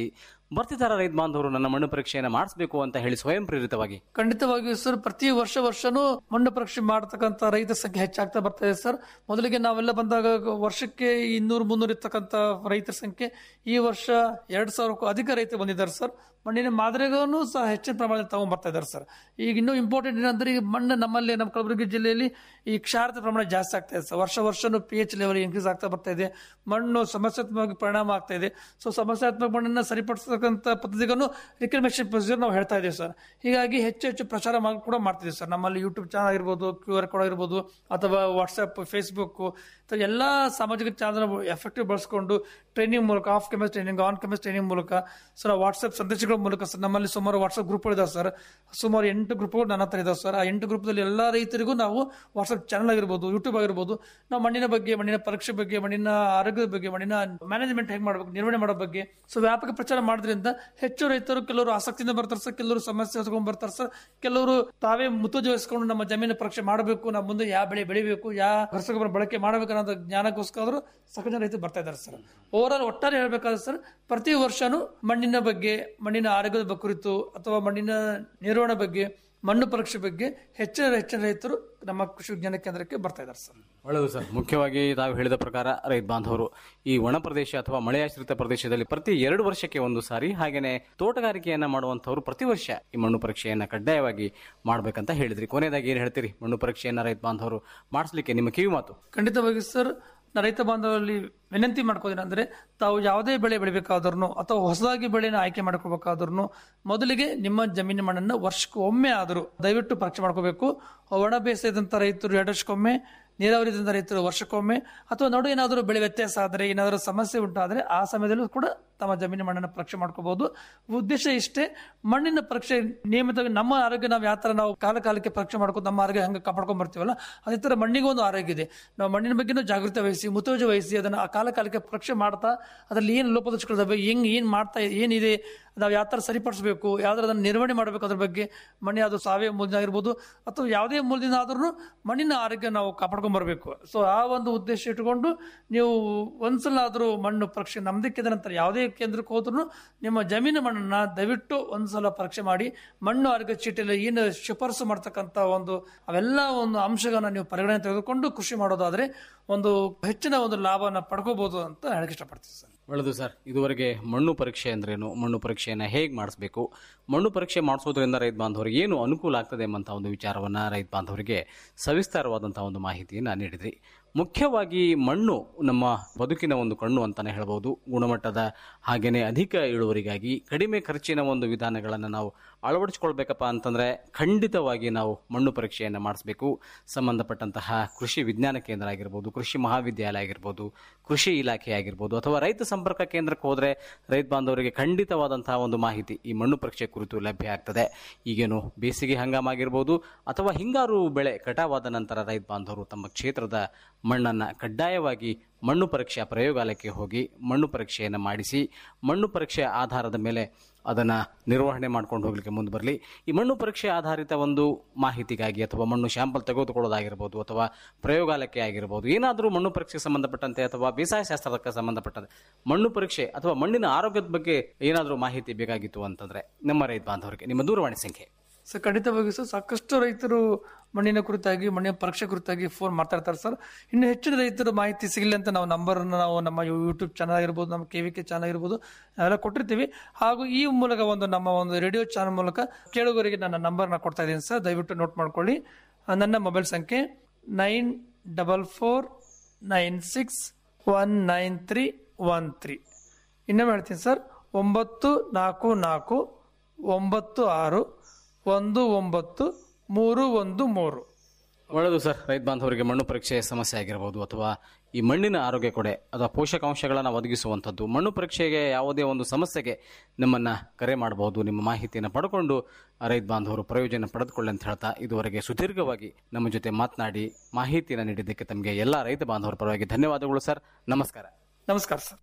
D: ಬರ್ತಿದ್ದಾರ ರೈತ ಬಾಂಧವರು ನನ್ನ ಮಣ್ಣು ಪರೀಕ್ಷೆಯನ್ನು ಮಾಡಿಸಬೇಕು ಅಂತ ಹೇಳಿ ಸ್ವಯಂ ಪ್ರೇರಿತವಾಗಿ
E: ಖಂಡಿತವಾಗಿಯೂ ಸರ್ ಪ್ರತಿ ವರ್ಷ ವರ್ಷನೂ ಮಣ್ಣು ಪರೀಕ್ಷೆ ಮಾಡತಕ್ಕಂತ ರೈತರ ಸಂಖ್ಯೆ ಹೆಚ್ಚಾಗ್ತಾ ಬರ್ತಾ ಇದೆ ಸರ್ ಮೊದಲಿಗೆ ನಾವೆಲ್ಲ ಬಂದಾಗ ವರ್ಷಕ್ಕೆ ಇನ್ನೂರು ಮುನ್ನೂರು ಇರ್ತಕ್ಕಂಥ ರೈತರ ಸಂಖ್ಯೆ ಈ ವರ್ಷ ಎರಡ್ ಸಾವಿರಕ್ಕೂ ಅಧಿಕ ರೈತರು ಬಂದಿದ್ದಾರೆ ಸರ್ ಮಣ್ಣಿನ ಮಾದರಿಗಳನ್ನು ಸಹ ಹೆಚ್ಚಿನ ಪ್ರಮಾಣದಲ್ಲಿ ತಗೊಂಡ್ ಬರ್ತಾ ಇದ್ದಾರೆ ಸರ್ ಈಗ ಇನ್ನೂ ಇಂಪಾರ್ಟೆಂಟ್ ಏನಂದ್ರೆ ಈಗ ಮಣ್ಣು ನಮ್ಮಲ್ಲಿ ನಮ್ಮ ಕಲಬುರಗಿ ಜಿಲ್ಲೆಯಲ್ಲಿ ಈ ಕ್ಷಾರತೆ ಪ್ರಮಾಣ ಜಾಸ್ತಿ ಆಗ್ತಾ ಇದೆ ಸರ್ ವರ್ಷ ವರ್ಷನೂ ಪಿ ಎಚ್ ಲೆವೆಲ್ ಇನ್ಕ್ರೀಸ್ ಆಗ್ತಾ ಬರ್ತಾ ಇದೆ ಮಣ್ಣು ಸಮಸ್ಯಾತ್ಮಕ ಪರಿಣಾಮ ಆಗ್ತಾ ಇದೆ ಸೊ ಸಮಸ್ಯಾತ್ಮಕ ಮಣ್ಣನ್ನು ಸರಿಪಡಿಸತಕ್ಕಂಥ ಪದ್ಧತಿಗಳನ್ನು ರಿಕಮೆಂಡೇಶನ್ ಪ್ರೊಸೀಜರ್ ನಾವು ಹೇಳ್ತಾ ಇದ್ದೀವಿ ಸರ್ ಹೀಗಾಗಿ ಹೆಚ್ಚು ಹೆಚ್ಚು ಪ್ರಚಾರ ಮಾಡಿ ಕೂಡ ಮಾಡ್ತಿದ್ದೀವಿ ಸರ್ ನಮ್ಮಲ್ಲಿ ಯೂಟ್ಯೂಬ್ ಚಾನಲ್ ಆಗಿರ್ಬೋದು ಕ್ಯೂ ಆರ್ ಕೋಡ್ ಆಗಿರ್ಬೋದು ಅಥವಾ ವಾಟ್ಸ್ಆಪ್ ಫೇಸ್ಬುಕ್ ಎಲ್ಲ ಸಾಮಾಜಿಕ ಚಾನಲ್ ಎಫೆಕ್ಟಿವ್ ಬಳಸ್ಕೊಂಡು ಟ್ರೈನಿಂಗ್ ಮೂಲಕ off campus training on campus training ಮೂಲಕ ಸರ್ ವಾಟ್ಸ್ಆಪ್ ಸಂದೇಶಗಳ ಮೂಲಕ ಸರ್ ನಮ್ಮಲ್ಲಿ ಸುಮಾರು ವಾಟ್ಸ್ಆಪ್ ಗ್ರೂಪ್ಗಳು ಇದಾವೆ ಸರ್ ಸುಮಾರು ಎಂಟು ಗ್ರೂಪ್ಗಳು ನನ್ನ ಹತ್ರ ಇದಾವೆ ಸರ್ ಆ ಎಂಟು ಗ್ರೂಪ್ದಲ್ಲಿ ಎಲ್ಲ ರೈತರಿಗೂ ನಾವು ವಾಟ್ಸ್ಆಪ್ ಚಾನಲ್ ಆಗಿರ್ಬೋದು ಯೂಟ್ಯೂಬ್ ಆಗಿರ್ಬೋದು ನಾವು ಮಣ್ಣಿನ ಬಗ್ಗೆ ಮಣ್ಣಿನ ಪರೀಕ್ಷೆ ಬಗ್ಗೆ ಮಣ್ಣಿನ ಆರೋಗ್ಯದ ಬಗ್ಗೆ ಮಣ್ಣಿನ ಮ್ಯಾನೇಜ್ಮೆಂಟ್ ಹೇಗೆ ಮಾಡಬೇಕು ನಿರ್ವಹಣೆ ಮಾಡೋ ಬಗ್ಗೆ ಸೊ ವ್ಯಾಪಕ ಪ್ರಚಾರ ಮಾಡೋದ್ರಿಂದ ಹೆಚ್ಚು ರೈತರು ಕೆಲವರು ಆಸಕ್ತಿಯಿಂದ ಬರ್ತಾರೆ ಸರ್ ಕೆಲವರು ಸಮಸ್ಯೆ ಹೊತ್ಕೊಂಡ್ ಬರ್ತಾರೆ ಸರ್ ಕೆಲವರು ತಾವೇ ಮುತುವರ್ಜಿ ವಹಿಸ್ಕೊಂಡು ನಮ್ಮ ಜಮೀನು ಪರೀಕ್ಷೆ ಮಾಡಬೇಕು ನಮ್ಮ ಮುಂದೆ ಯಾವ ಬೆಳೆ ಬೆಳಿಬೇಕು ಯಾವ ರಸಗೊಬ್ಬರ ಬಳಕೆ ಮಾಡಬೇಕು ಅನ್ನೋ ಜ್ಞಾನಕ್ಕೋಸ್ಕರ ಸಾಕಷ್ಟು ಜನ ರೈತರು ಬರ್ತಾ ಇದ್ದಾರೆ ಸರ್ ಓವರ್ ಆಲ್ ಒಟ್ಟಾರೆ ಹೇಳ್ಬೇಕಾದ್ರೆ ಸರ್ ಪ್ರತಿ ವರ್ಷನೂ ಮಣ್ಣಿನ ಬಗ್ಗೆ ಮಣ್ಣಿನ ಆರೋಗ್ಯದ ಬಗ್ಗೆ ಕುರಿತು ಅಥವಾ ಮಣ್ಣಿನ ನಿರ್ವಹಣೆ ಬಗ್ಗೆ ಮಣ್ಣು ಪರೀಕ್ಷೆ ಬಗ್ಗೆ ಹೆಚ್ಚಿನ ಹೆಚ್ಚಿನ ರೈತರು ನಮ್ಮ ಕೃಷಿ ವಿಜ್ಞಾನ ಕೇಂದ್ರಕ್ಕೆ ಬರ್ತಾ ಇದ್ದಾರೆ ಸರ್
D: ಒಳ್ಳೆಯದು ಸರ್ ಮುಖ್ಯವಾಗಿ ತಾವು ಹೇಳಿದ ಪ್ರಕಾರ ರೈತ ಬಾಂಧವರು ಈ ಒಣ ಪ್ರದೇಶ ಅಥವಾ ಮಳೆಯಾಶ್ರಿತ ಪ್ರದೇಶದಲ್ಲಿ ಪ್ರತಿ ಎರಡು ವರ್ಷಕ್ಕೆ ಒಂದು ಸಾರಿ ಹಾಗೇನೆ ತೋಟಗಾರಿಕೆಯನ್ನ ಮಾಡುವಂತವರು ಪ್ರತಿ ವರ್ಷ ಈ ಮಣ್ಣು ಪರೀಕ್ಷೆಯನ್ನ ಕಡ್ಡಾಯವಾಗಿ ಮಾಡ್ಬೇಕಂತ ಹೇಳಿದ್ರಿ ಕೊನೆಯದಾಗಿ ಏನ್ ಹೇಳ್ತೀರಿ ಮಣ್ಣು ಪರೀಕ್ಷೆಯನ್ನ ರೈತ ಬಾಂಧವರು ಮಾಡಿಸ್ಲಿಕ್ಕೆ ನಿಮ್ಮ ಕಿವಿ ಮಾತು
E: ಖಂಡಿತವಾಗಿ ಸರ್ ನಾ ರೈತ ಬಾಂಧವರಲ್ಲಿ ವಿನಂತಿ ಮಾಡ್ಕೋದೇನೆಂದ್ರೆ ತಾವು ಯಾವುದೇ ಬೆಳೆ ಬೆಳಿಬೇಕಾದ್ರೂ ಅಥವಾ ಹೊಸದಾಗಿ ಬೆಳೆನ ಆಯ್ಕೆ ಮಾಡ್ಕೋಬೇಕಾದ್ರೂ ಮೊದಲಿಗೆ ನಿಮ್ಮ ಜಮೀನಿನ ಮಣ್ಣನ್ನು ವರ್ಷಕ್ಕೆ ಒಮ್ಮೆ ಆದರೂ ದಯವಿಟ್ಟು ಪರೀಕ್ಷೆ ಮಾಡ್ಕೋಬೇಕು ಒಣ ಬೇಸಾಯದಂತ ರೈತರು ಎರಡು ವರ್ಷಕ್ಕೊಮ್ಮೆ ನೀರಾವರಿದಿಂದ ರೈತರು ವರ್ಷಕ್ಕೊಮ್ಮೆ ಅಥವಾ ನಡು ಏನಾದರೂ ಬೆಳೆ ವ್ಯತ್ಯಾಸ ಆದರೆ ಏನಾದರೂ ಸಮಸ್ಯೆ ಉಂಟಾದರೆ ಆ ಸಮಯದಲ್ಲೂ ಕೂಡ ತಮ್ಮ ಜಮೀನಿನ ಮಣ್ಣನ್ನು ಪರೀಕ್ಷೆ ಮಾಡ್ಕೋಬಹುದು ಉದ್ದೇಶ ಇಷ್ಟೇ ಮಣ್ಣಿನ ಪರೀಕ್ಷೆ ನಿಯಮಿತವಾಗಿ ನಮ್ಮ ಆರೋಗ್ಯ ನಾವು ಯಾವ ತರ ನಾವು ಕಾಲ ಕಾಲಕ್ಕೆ ಪರೀಕ್ಷೆ ಮಾಡ್ಕೊಂಡು ನಮ್ಮ ಆರೋಗ್ಯ ಹಂಗೆ ಕಾಪಾಡ್ಕೊಂಡ್ ಬರ್ತೀವಲ್ಲ ಅದೇ ತರ ಮಣ್ಣಿಗೂ ಒಂದು ಆರೋಗ್ಯ ಇದೆ ನಾವು ಮಣ್ಣಿನ ಬಗ್ಗೆನೂ ಜಾಗೃತಿ ವಹಿಸಿ ಮುತುವರ್ಜಿ ವಹಿಸಿ ಅದನ್ನ ಆ ಕಾಲ ಕಾಲಕ್ಕೆ ಪರೀಕ್ಷೆ ಮಾಡ್ತಾ ಅದ್ರಲ್ಲಿ ಏನು ಲೋಪದೋಷಗಳಿದಾವೆ ಹೆಂಗ್ ಏನ್ ಮಾಡ್ತಾ ಏನಿದೆ ನಾವು ಯಾವ ತರ ಸರಿಪಡಿಸಬೇಕು ಯಾವ್ದಾರ ಅದನ್ನ ನಿರ್ವಹಣೆ ಮಾಡಬೇಕು ಅದ್ರ ಬಗ್ಗೆ ಮಣ್ಣಿ ಅದು ಸಾವಯವ ಮೂಲದಿಂದ ಆಗಿರ್ಬೋದು ಅಥವಾ ಯಾವುದೇ ಮೂಲದಿಂದ ಆದ್ರೂ ಮಣ್ಣಿನ ಆರೋಗ್ಯ ನಾವು ಕಾಪಾಡ್ಕೊಂಡ್ ಬರಬೇಕು ಸೊ ಆ ಒಂದು ಉದ್ದೇಶ ಇಟ್ಕೊಂಡು ನೀವು ಒಂದ್ಸಲ ಆದ್ರೂ ಮಣ್ಣು ಪರೀಕ್ಷೆ ನಮ್ದಕ್ಕಿದ ನಂತರ ಯಾವುದೇ ಕೇಂದ್ರಕ್ಕೆ ಹೋದ್ರೂ ನಿಮ್ಮ ಜಮೀನು ಮಣ್ಣನ್ನ ದಯವಿಟ್ಟು ಒಂದ್ಸಲ ಪರೀಕ್ಷೆ ಮಾಡಿ ಮಣ್ಣು ಆರೋಗ್ಯ ಚೀಟಿಯಲ್ಲಿ ಏನು ಶಿಫಾರಸು ಮಾಡ್ತಕ್ಕಂಥ ಒಂದು ಅವೆಲ್ಲ ಒಂದು ಅಂಶಗಳನ್ನ ನೀವು ಪರಿಗಣನೆ ತೆಗೆದುಕೊಂಡು ಕೃಷಿ ಮಾಡೋದಾದ್ರೆ ಒಂದು ಹೆಚ್ಚಿನ ಒಂದು ಲಾಭನ ಪಡ್ಕೋಬಹುದು ಅಂತ ಹೇಳಕ್ ಇಷ್ಟಪಡ್ತೀನಿ ಸರ್
D: ಒಳ್ಳೆಯದು ಸರ್ ಇದುವರೆಗೆ ಮಣ್ಣು ಪರೀಕ್ಷೆ ಅಂದ್ರೇನು ಮಣ್ಣು ಪರೀಕ್ಷೆಯನ್ನು ಹೇಗೆ ಮಾಡಿಸ್ಬೇಕು ಮಣ್ಣು ಪರೀಕ್ಷೆ ಮಾಡಿಸೋದ್ರಿಂದ ರೈತ ಬಾಂಧವರಿಗೆ ಏನು ಅನುಕೂಲ ಆಗ್ತದೆ ಎಂಬಂಥ ಒಂದು ವಿಚಾರವನ್ನು ರೈತ ಬಾಂಧವರಿಗೆ ಸವಿಸ್ತಾರವಾದಂಥ ಒಂದು ಮಾಹಿತಿಯನ್ನು ನೀಡಿದ್ರಿ ಮುಖ್ಯವಾಗಿ ಮಣ್ಣು ನಮ್ಮ ಬದುಕಿನ ಒಂದು ಕಣ್ಣು ಅಂತಾನೆ ಹೇಳ್ಬೋದು ಗುಣಮಟ್ಟದ ಹಾಗೇನೆ ಅಧಿಕ ಇಳುವರಿಗಾಗಿ ಕಡಿಮೆ ಖರ್ಚಿನ ಒಂದು ವಿಧಾನಗಳನ್ನು ನಾವು ಅಳವಡಿಸ್ಕೊಳ್ಬೇಕಪ್ಪ ಅಂತಂದ್ರೆ ಖಂಡಿತವಾಗಿ ನಾವು ಮಣ್ಣು ಪರೀಕ್ಷೆಯನ್ನು ಮಾಡಿಸ್ಬೇಕು ಸಂಬಂಧಪಟ್ಟಂತಹ ಕೃಷಿ ವಿಜ್ಞಾನ ಕೇಂದ್ರ ಆಗಿರ್ಬೋದು ಕೃಷಿ ಮಹಾವಿದ್ಯಾಲಯ ಆಗಿರ್ಬೋದು ಕೃಷಿ ಇಲಾಖೆ ಆಗಿರ್ಬೋದು ಅಥವಾ ರೈತ ಸಂಪರ್ಕ ಕೇಂದ್ರಕ್ಕೆ ಹೋದ್ರೆ ರೈತ ಬಾಂಧವರಿಗೆ ಖಂಡಿತವಾದಂತಹ ಒಂದು ಮಾಹಿತಿ ಈ ಮಣ್ಣು ಪರೀಕ್ಷೆ ಕುರಿತು ಲಭ್ಯ ಆಗ್ತದೆ ಈಗೇನು ಬೇಸಿಗೆ ಹಂಗಾಮ ಆಗಿರ್ಬೋದು ಅಥವಾ ಹಿಂಗಾರು ಬೆಳೆ ಕಟಾವಾದ ನಂತರ ರೈತ ಬಾಂಧವರು ತಮ್ಮ ಕ್ಷೇತ್ರದ ಮಣ್ಣನ್ನ ಕಡ್ಡಾಯವಾಗಿ ಮಣ್ಣು ಪರೀಕ್ಷಾ ಪ್ರಯೋಗಾಲಯಕ್ಕೆ ಹೋಗಿ ಮಣ್ಣು ಪರೀಕ್ಷೆಯನ್ನು ಮಾಡಿಸಿ ಮಣ್ಣು ಪರೀಕ್ಷೆ ಆಧಾರದ ಮೇಲೆ ಅದನ್ನ ನಿರ್ವಹಣೆ ಮಾಡ್ಕೊಂಡು ಹೋಗ್ಲಿಕ್ಕೆ ಮುಂದೆ ಬರಲಿ ಈ ಮಣ್ಣು ಪರೀಕ್ಷೆ ಆಧಾರಿತ ಒಂದು ಮಾಹಿತಿಗಾಗಿ ಅಥವಾ ಮಣ್ಣು ಶಾಂಪಲ್ ತೆಗೆದುಕೊಳ್ಳೋದಾಗಿರ್ಬೋದು ಅಥವಾ ಪ್ರಯೋಗಾಲಯಕ್ಕೆ ಆಗಿರ್ಬೋದು ಏನಾದರೂ ಮಣ್ಣು ಪರೀಕ್ಷೆಗೆ ಸಂಬಂಧಪಟ್ಟಂತೆ ಅಥವಾ ಬೇಸಾಯ ಶಾಸ್ತ್ರಕ್ಕೆ ಸಂಬಂಧಪಟ್ಟಂತೆ ಮಣ್ಣು ಪರೀಕ್ಷೆ ಅಥವಾ ಮಣ್ಣಿನ ಆರೋಗ್ಯದ ಬಗ್ಗೆ ಏನಾದರೂ ಮಾಹಿತಿ ಬೇಕಾಗಿತ್ತು ಅಂತಂದ್ರೆ ನಮ್ಮ ರೈತ ಬಾಂಧವರಿಗೆ ನಿಮ್ಮ ದೂರವಾಣಿ ಸಂಖ್ಯೆ
E: ಸರ್ ಖಂಡಿತವಾಗಿ ಸರ್ ಸಾಕಷ್ಟು ರೈತರು ಮಣ್ಣಿನ ಕುರಿತಾಗಿ ಮಣ್ಣಿನ ಪರೀಕ್ಷೆ ಕುರಿತಾಗಿ ಫೋನ್ ಮಾಡ್ತಾ ಇರ್ತಾರೆ ಸರ್ ಇನ್ನು ಹೆಚ್ಚಿನ ರೈತರು ಮಾಹಿತಿ ಸಿಗಲಿ ಅಂತ ನಾವು ನಂಬರ್ ನಾವು ನಮ್ಮ ಯೂಟ್ಯೂಬ್ ಚಾನಲ್ ಆಗಿರ್ಬೋದು ನಮ್ಮ ಕೆ ವಿ ಕೆ ಚಾನಲ್ ಆಗಿರ್ಬೋದು ನಾವೆಲ್ಲ ಕೊಟ್ಟಿರ್ತೀವಿ ಹಾಗೂ ಈ ಮೂಲಕ ಒಂದು ನಮ್ಮ ಒಂದು ರೇಡಿಯೋ ಚಾನಲ್ ಮೂಲಕ ಕೇಳುಗರಿಗೆ ನನ್ನ ನಂಬರ್ನ ಕೊಡ್ತಾ ಇದ್ದೀನಿ ಸರ್ ದಯವಿಟ್ಟು ನೋಟ್ ಮಾಡ್ಕೊಳ್ಳಿ ಆ, ನನ್ನ ಮೊಬೈಲ್ ಸಂಖ್ಯೆ nine double four nine six one nine three one three ಇನ್ನೊಮ್ಮೆ ಹೇಳ್ತೀನಿ ಸರ್ ಒಂಬತ್ತು ನಾಲ್ಕು ನಾಲ್ಕು ಒಂಬತ್ತು ಆರು ಒಂದು ಒಂಬತ್ತು ಮೂರು ಒಂದು ಮೂರು
D: ಒಳ್ಳೆಯದು ಸರ್ ರೈತ ಬಾಂಧವರಿಗೆ ಮಣ್ಣು ಪರೀಕ್ಷೆ ಸಮಸ್ಯೆ ಆಗಿರ್ಬೋದು ಅಥವಾ ಈ ಮಣ್ಣಿನ ಆರೋಗ್ಯ ಕೊಡೆ ಅಥವಾ ಪೋಷಕಾಂಶಗಳನ್ನು ಒದಗಿಸುವಂಥದ್ದು ಮಣ್ಣು ಪರೀಕ್ಷೆಗೆ ಯಾವುದೇ ಒಂದು ಸಮಸ್ಯೆಗೆ ನಮ್ಮನ್ನ ಕರೆ ಮಾಡಬಹುದು ನಿಮ್ಮ ಮಾಹಿತಿಯನ್ನು ಪಡ್ಕೊಂಡು ರೈತ ಬಾಂಧವರು ಪ್ರಯೋಜನ ಪಡೆದುಕೊಳ್ಳಿ ಅಂತ ಹೇಳ್ತಾ ಇದುವರೆಗೆ ಸುದೀರ್ಘವಾಗಿ ನಮ್ಮ ಜೊತೆ ಮಾತನಾಡಿ ಮಾಹಿತಿಯನ್ನು ನೀಡಿದ್ದಕ್ಕೆ ತಮಗೆ ಎಲ್ಲ ರೈತ ಬಾಂಧವರ ಪರವಾಗಿ ಧನ್ಯವಾದಗಳು ಸರ್ ನಮಸ್ಕಾರ
E: ನಮಸ್ಕಾರ ಸರ್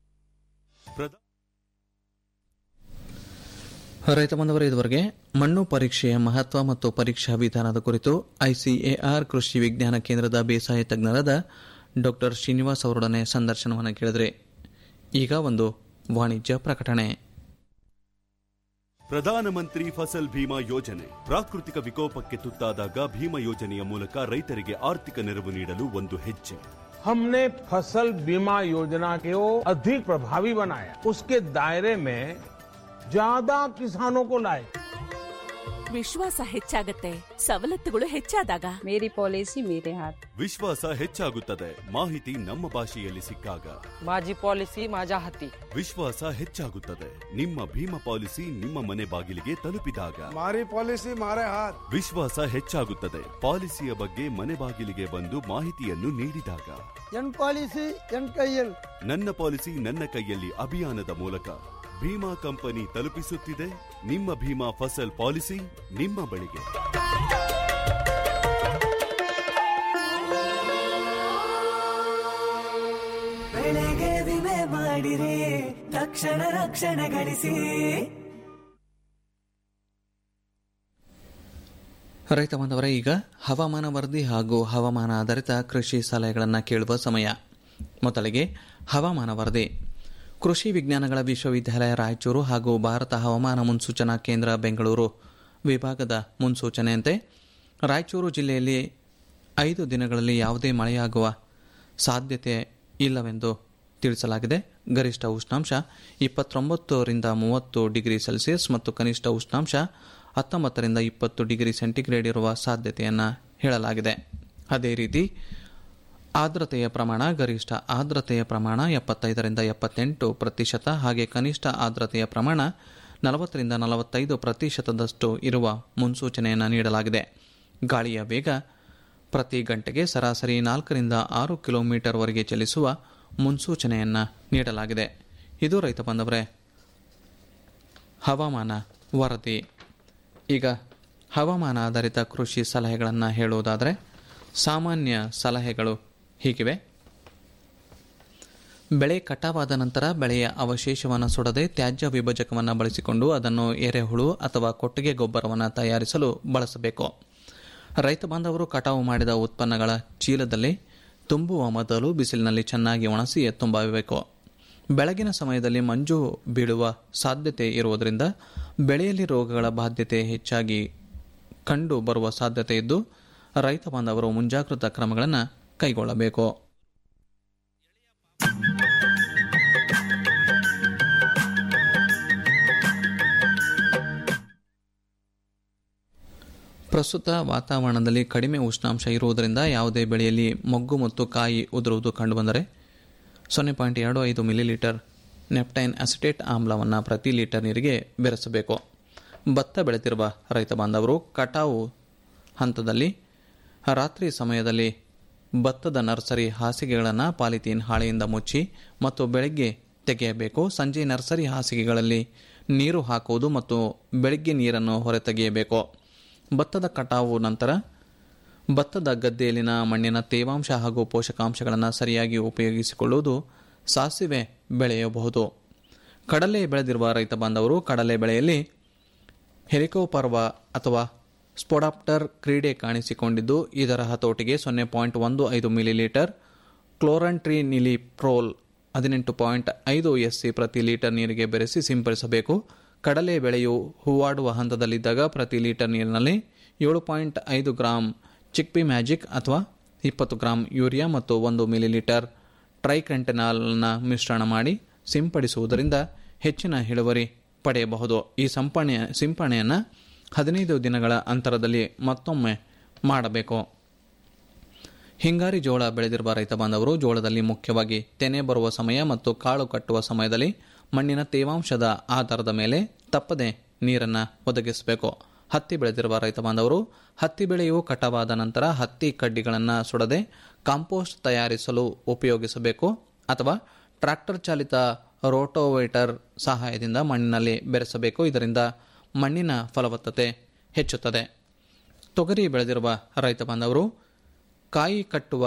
F: ರೈತ ಬಂಧವರ ಇದುವರೆಗೆ ಮಣ್ಣು ಪರೀಕ್ಷೆಯ ಮಹತ್ವ ಮತ್ತು ಪರೀಕ್ಷಾ ವಿಧಾನದ ಕುರಿತು ಐಸಿಎಆರ್ ಕೃಷಿ ವಿಜ್ಞಾನ ಕೇಂದ್ರದ ಬೇಸಾಯ ತಜ್ಞರಾದ ಡಾಕ್ಟರ್ ಶ್ರೀನಿವಾಸ್ ಅವರೊಡನೆ ಸಂದರ್ಶನವನ್ನು ಕೇಳಿದ್ರೆ ಈಗ ಒಂದು ವಾಣಿಜ್ಯ ಪ್ರಕಟಣೆ
G: ಪ್ರಧಾನಮಂತ್ರಿ ಫಸಲ್ ಭೀಮಾ ಯೋಜನೆ ಪ್ರಾಕೃತಿಕ ವಿಕೋಪಕ್ಕೆ ತುತ್ತಾದಾಗ ಭೀಮಾ ಯೋಜನೆಯ ಮೂಲಕ ರೈತರಿಗೆ ಆರ್ಥಿಕ ನೆರವು ನೀಡಲು ಒಂದು ಹೆಜ್ಜೆ
H: हमने फसल बीमा योजना को अधिक प्रभावी बनाया उसके दायरे में ज्यादा किसानों को लाए
I: ವಿಶ್ವಾಸ ಹೆಚ್ಚಾಗತ್ತೆ ಸವಲತ್ತುಗಳು ಹೆಚ್ಚಾದಾಗ
J: ಮೇರಿ ಪಾಲಿಸಿ ಮೇರೆ ಹಾತ್
G: ವಿಶ್ವಾಸ ಹೆಚ್ಚಾಗುತ್ತದೆ ಮಾಹಿತಿ ನಮ್ಮ ಭಾಷೆಯಲ್ಲಿ ಸಿಕ್ಕಾಗ
K: माझी पॉलिसी माझ्या हाती
G: ವಿಶ್ವಾಸ ಹೆಚ್ಚಾಗುತ್ತದೆ ನಿಮ್ಮ ಭೀಮಾ ಪಾಲಿಸಿ ನಿಮ್ಮ ಮನೆ ಬಾಗಿಲಿಗೆ ತಲುಪಿದಾಗ
L: ಮಾರಿ ಪಾಲಿಸಿ ಮಾರೆ ಹಾತ್
G: ವಿಶ್ವಾಸ ಹೆಚ್ಚಾಗುತ್ತದೆ ಪಾಲಿಸಿಯ ಬಗ್ಗೆ ಮನೆ ಬಾಗಿಲಿಗೆ ಬಂದು ಮಾಹಿತಿಯನ್ನು ನೀಡಿದಾಗ
L: ಎನ್ ಪಾಲಿಸಿ ಎನ್ ಕೈಯಲ್
G: ನನ್ನ ಪಾಲಿಸಿ ನನ್ನ ಕೈಯಲ್ಲಿ ಅಭಿಯಾನದ ಮೂಲಕ ಭೀಮಾ ಕಂಪನಿ ತಲುಪಿಸುತ್ತಿದೆ ನಿಮ್ಮ ಭೀಮಾ ಫಸಲ್ ಪಾಲಿಸಿ ನಿಮ್ಮ ಬಳಿಗೆ
M: ಬೆಳೆಗೆ ವಿಮೆ ಮಾಡಿರಿ ತಕ್ಷಣ ರಕ್ಷಣೆ ಗಳಿಸಿ
F: ರೈತ ಬಾಂಧವರೇ ಈಗ ಹವಾಮಾನ ವರದಿ ಹಾಗೂ ಹವಾಮಾನ ಆಧಾರಿತ ಕೃಷಿ ಸಲಹೆಗಳನ್ನು ಕೇಳುವ ಸಮಯ ಮೊದಲಿಗೆ ಹವಾಮಾನ ವರದಿ ಕೃಷಿ ವಿಜ್ಞಾನಗಳ ವಿಶ್ವವಿದ್ಯಾಲಯ ರಾಯಚೂರು ಹಾಗೂ ಭಾರತ ಹವಾಮಾನ ಮುನ್ಸೂಚನಾ ಕೇಂದ್ರ ಬೆಂಗಳೂರು ವಿಭಾಗದ ಮುನ್ಸೂಚನೆಯಂತೆ ರಾಯಚೂರು ಜಿಲ್ಲೆಯಲ್ಲಿ ಐದು ದಿನಗಳಲ್ಲಿ ಯಾವುದೇ ಮಳೆಯಾಗುವ ಸಾಧ್ಯತೆ ಇಲ್ಲವೆಂದು ತಿಳಿಸಲಾಗಿದೆ ಗರಿಷ್ಠ ಉಷ್ಣಾಂಶ ಇಪ್ಪತ್ತೊಂಬತ್ತರಿಂದ ಮೂವತ್ತು ಡಿಗ್ರಿ ಸೆಲ್ಸಿಯಸ್ ಮತ್ತು ಕನಿಷ್ಠ ಉಷ್ಣಾಂಶ ಹತ್ತೊಂಬತ್ತರಿಂದ ಇಪ್ಪತ್ತು ಡಿಗ್ರಿ ಸೆಂಟಿಗ್ರೇಡ್ ಇರುವ ಸಾಧ್ಯತೆಯನ್ನು ಹೇಳಲಾಗಿದೆ ಅದೇ ರೀತಿ ಆರ್ದ್ರತೆಯ ಪ್ರಮಾಣ ಗರಿಷ್ಠ ಆರ್ದ್ರತೆಯ ಪ್ರಮಾಣ ಎಪ್ಪತ್ತೈದರಿಂದ ಎಪ್ಪತ್ತೆಂಟು ಪ್ರತಿಶತ ಹಾಗೆ ಕನಿಷ್ಠ ಆರ್ದ್ರತೆಯ ಪ್ರಮಾಣ ನಲವತ್ತರಿಂದ ನಲವತ್ತೈದು ಪ್ರತಿಶತದಷ್ಟು ಇರುವ ಮುನ್ಸೂಚನೆಯನ್ನು ನೀಡಲಾಗಿದೆ ಗಾಳಿಯ ವೇಗ ಪ್ರತಿ ಗಂಟೆಗೆ ಸರಾಸರಿ ನಾಲ್ಕರಿಂದ ಆರು ಕಿಲೋಮೀಟರ್ವರೆಗೆ ಚಲಿಸುವ ಮುನ್ಸೂಚನೆಯನ್ನು ನೀಡಲಾಗಿದೆ ಇದು ರೈತ ಬಂದವರೇ ಹವಾಮಾನ ವರದಿ ಈಗ ಹವಾಮಾನ ಆಧಾರಿತ ಕೃಷಿ ಸಲಹೆಗಳನ್ನು ಹೇಳುವುದಾದರೆ ಸಾಮಾನ್ಯ ಸಲಹೆಗಳು ಹೀಗಿವೆ ಬೆಳೆ ಕಟಾವಾದ ನಂತರ ಬೆಳೆಯ ಅವಶೇಷವನ್ನು ಸುಡದೆ ತ್ಯಾಜ್ಯ ವಿಭಜಕವನ್ನು ಬಳಸಿಕೊಂಡು ಅದನ್ನು ಎರೆಹುಳು ಅಥವಾ ಕೊಟ್ಟಿಗೆ ಗೊಬ್ಬರವನ್ನು ತಯಾರಿಸಲು ಬಳಸಬೇಕು ರೈತ ಬಾಂಧವರು ಕಟಾವು ಮಾಡಿದ ಉತ್ಪನ್ನಗಳ ಚೀಲದಲ್ಲಿ ತುಂಬುವ ಮೊದಲು ಬಿಸಿಲಿನಲ್ಲಿ ಚೆನ್ನಾಗಿ ಒಣಸಿ ತುಂಬಬೇಕು ಬೆಳಗಿನ ಸಮಯದಲ್ಲಿ ಮಂಜು ಬೀಳುವ ಸಾಧ್ಯತೆ ಇರುವುದರಿಂದ ಬೆಳೆಯಲ್ಲಿ ರೋಗಗಳ ಬಾಧ್ಯತೆ ಹೆಚ್ಚಾಗಿ ಕಂಡು ಬರುವ ಸಾಧ್ಯತೆ ಇದ್ದು ರೈತ ಬಾಂಧವರು ಮುಂಜಾಗ್ರತಾ ಕ್ರಮಗಳನ್ನು ಕೈಗೊಳ್ಳಬೇಕು ಪ್ರಸ್ತುತ ವಾತಾವರಣದಲ್ಲಿ ಕಡಿಮೆ ಉಷ್ಣಾಂಶ ಇರುವುದರಿಂದ ಯಾವುದೇ ಬೆಳೆಯಲ್ಲಿ ಮೊಗ್ಗು ಮತ್ತು ಕಾಯಿ ಉದುರುವುದು ಕಂಡುಬಂದರೆ ಸೊನ್ನೆ ಪಾಯಿಂಟ್ ಎರಡು ಐದು ಮಿಲಿಲೀಟರ್ ನೆಪ್ಟೈನ್ ಅಸಿಟೇಟ್ ಆಮ್ಲವನ್ನು ಪ್ರತಿ ಲೀಟರ್ ನೀರಿಗೆ ಬೆರೆಸಬೇಕು ಭತ್ತ ಬೆಳೆತಿರುವ ರೈತ ಬಾಂಧವರು ಕಟಾವು ಹಂತದಲ್ಲಿ ರಾತ್ರಿ ಸಮಯದಲ್ಲಿ ಭತ್ತದ ನರ್ಸರಿ ಹಾಸಿಗೆಗಳನ್ನು ಪಾಲಿಥೀನ್ ಹಾಳೆಯಿಂದ ಮುಚ್ಚಿ ಮತ್ತು ಬೆಳಗ್ಗೆ ತೆಗೆಯಬೇಕು ಸಂಜೆ ನರ್ಸರಿ ಹಾಸಿಗೆಗಳಲ್ಲಿ ನೀರು ಹಾಕುವುದು ಮತ್ತು ಬೆಳಗ್ಗೆ ನೀರನ್ನು ಹೊರತೆಗೆಯಬೇಕು ಭತ್ತದ ಕಟಾವು ನಂತರ ಭತ್ತದ ಗದ್ದೆಯಲ್ಲಿನ ಮಣ್ಣಿನ ತೇವಾಂಶ ಹಾಗೂ ಪೋಷಕಾಂಶಗಳನ್ನು ಸರಿಯಾಗಿ ಉಪಯೋಗಿಸಿಕೊಳ್ಳುವುದು ಸಾಸಿವೆ ಬೆಳೆಯಬಹುದು ಕಡಲೆ ಬೆಳೆದಿರುವ ರೈತ ಬಾಂಧವರು ಕಡಲೆ ಬೆಳೆಯಲ್ಲಿ ಹೆಲಿಕೋಪರ್ವ ಅಥವಾ ಸ್ಪೊಡಾಪ್ಟರ್ ಕ್ರೀಡೆ ಕಾಣಿಸಿಕೊಂಡಿದ್ದು ಇದರ ಹತೋಟಿಗೆ ಸೊನ್ನೆ ಪಾಯಿಂಟ್ ಒಂದು ಐದು ಮಿಲಿಲೀಟರ್ ಕ್ಲೋರಂಟ್ರಿ ನಿಲಿಪ್ರೋಲ್ ಹದಿನೆಂಟು ಪಾಯಿಂಟ್ ಐದು ಎಸ್ಸಿ ಪ್ರತಿ ಲೀಟರ್ ನೀರಿಗೆ ಬೆರೆಸಿ ಸಿಂಪಡಿಸಬೇಕು ಕಡಲೆ ಬೆಳೆಯು ಹೂವಾಡುವ ಹಂತದಲ್ಲಿದ್ದಾಗ ಪ್ರತಿ ಲೀಟರ್ ನೀರಿನಲ್ಲಿ ಏಳು ಪಾಯಿಂಟ್ ಐದು ಗ್ರಾಂ ಚಿಕ್ಪಿ ಮ್ಯಾಜಿಕ್ ಅಥವಾ ಇಪ್ಪತ್ತು ಗ್ರಾಂ ಯೂರಿಯಾ ಮತ್ತು ಒಂದು ಮಿಲಿಲೀಟರ್ ಟ್ರೈಕೆಂಟನಾಲ್ನ ಮಿಶ್ರಣ ಮಾಡಿ ಸಿಂಪಡಿಸುವುದರಿಂದ ಹೆಚ್ಚಿನ ಇಳುವರಿ ಪಡೆಯಬಹುದು ಈ ಸಂಪಣೆ ಸಿಂಪರಣೆಯನ್ನು ಹದಿನೈದು ದಿನಗಳ ಅಂತರದಲ್ಲಿ ಮತ್ತೊಮ್ಮೆ ಮಾಡಬೇಕು ಹಿಂಗಾರಿ ಜೋಳ ಬೆಳೆದಿರುವ ರೈತ ಬಾಂಧವರು ಜೋಳದಲ್ಲಿ ಮುಖ್ಯವಾಗಿ ತೆನೆ ಬರುವ ಸಮಯ ಮತ್ತು ಕಾಳು ಕಟ್ಟುವ ಸಮಯದಲ್ಲಿ ಮಣ್ಣಿನ ತೇವಾಂಶದ ಆಧಾರದ ಮೇಲೆ ತಪ್ಪದೆ ನೀರನ್ನು ಒದಗಿಸಬೇಕು ಹತ್ತಿ ಬೆಳೆದಿರುವ ರೈತ ಬಾಂಧವರು ಹತ್ತಿ ಬೆಳೆಯು ಕಟಾವಾದ ನಂತರ ಹತ್ತಿ ಕಡ್ಡಿಗಳನ್ನು ಸುಡದೆ ಕಾಂಪೋಸ್ಟ್ ತಯಾರಿಸಲು ಉಪಯೋಗಿಸಬೇಕು ಅಥವಾ ಟ್ರ್ಯಾಕ್ಟರ್ ಚಾಲಿತ ರೋಟೋವೇಟರ್ ಸಹಾಯದಿಂದ ಮಣ್ಣಿನಲ್ಲಿ ಬೆರೆಸಬೇಕು ಇದರಿಂದ ಮಣ್ಣಿನ ಫಲವತ್ತತೆ ಹೆಚ್ಚುತ್ತದೆ ತೊಗರಿ ಬೆಳೆದಿರುವ ರೈತ ಬಾಂಧವರು ಕಾಯಿ ಕಟ್ಟುವ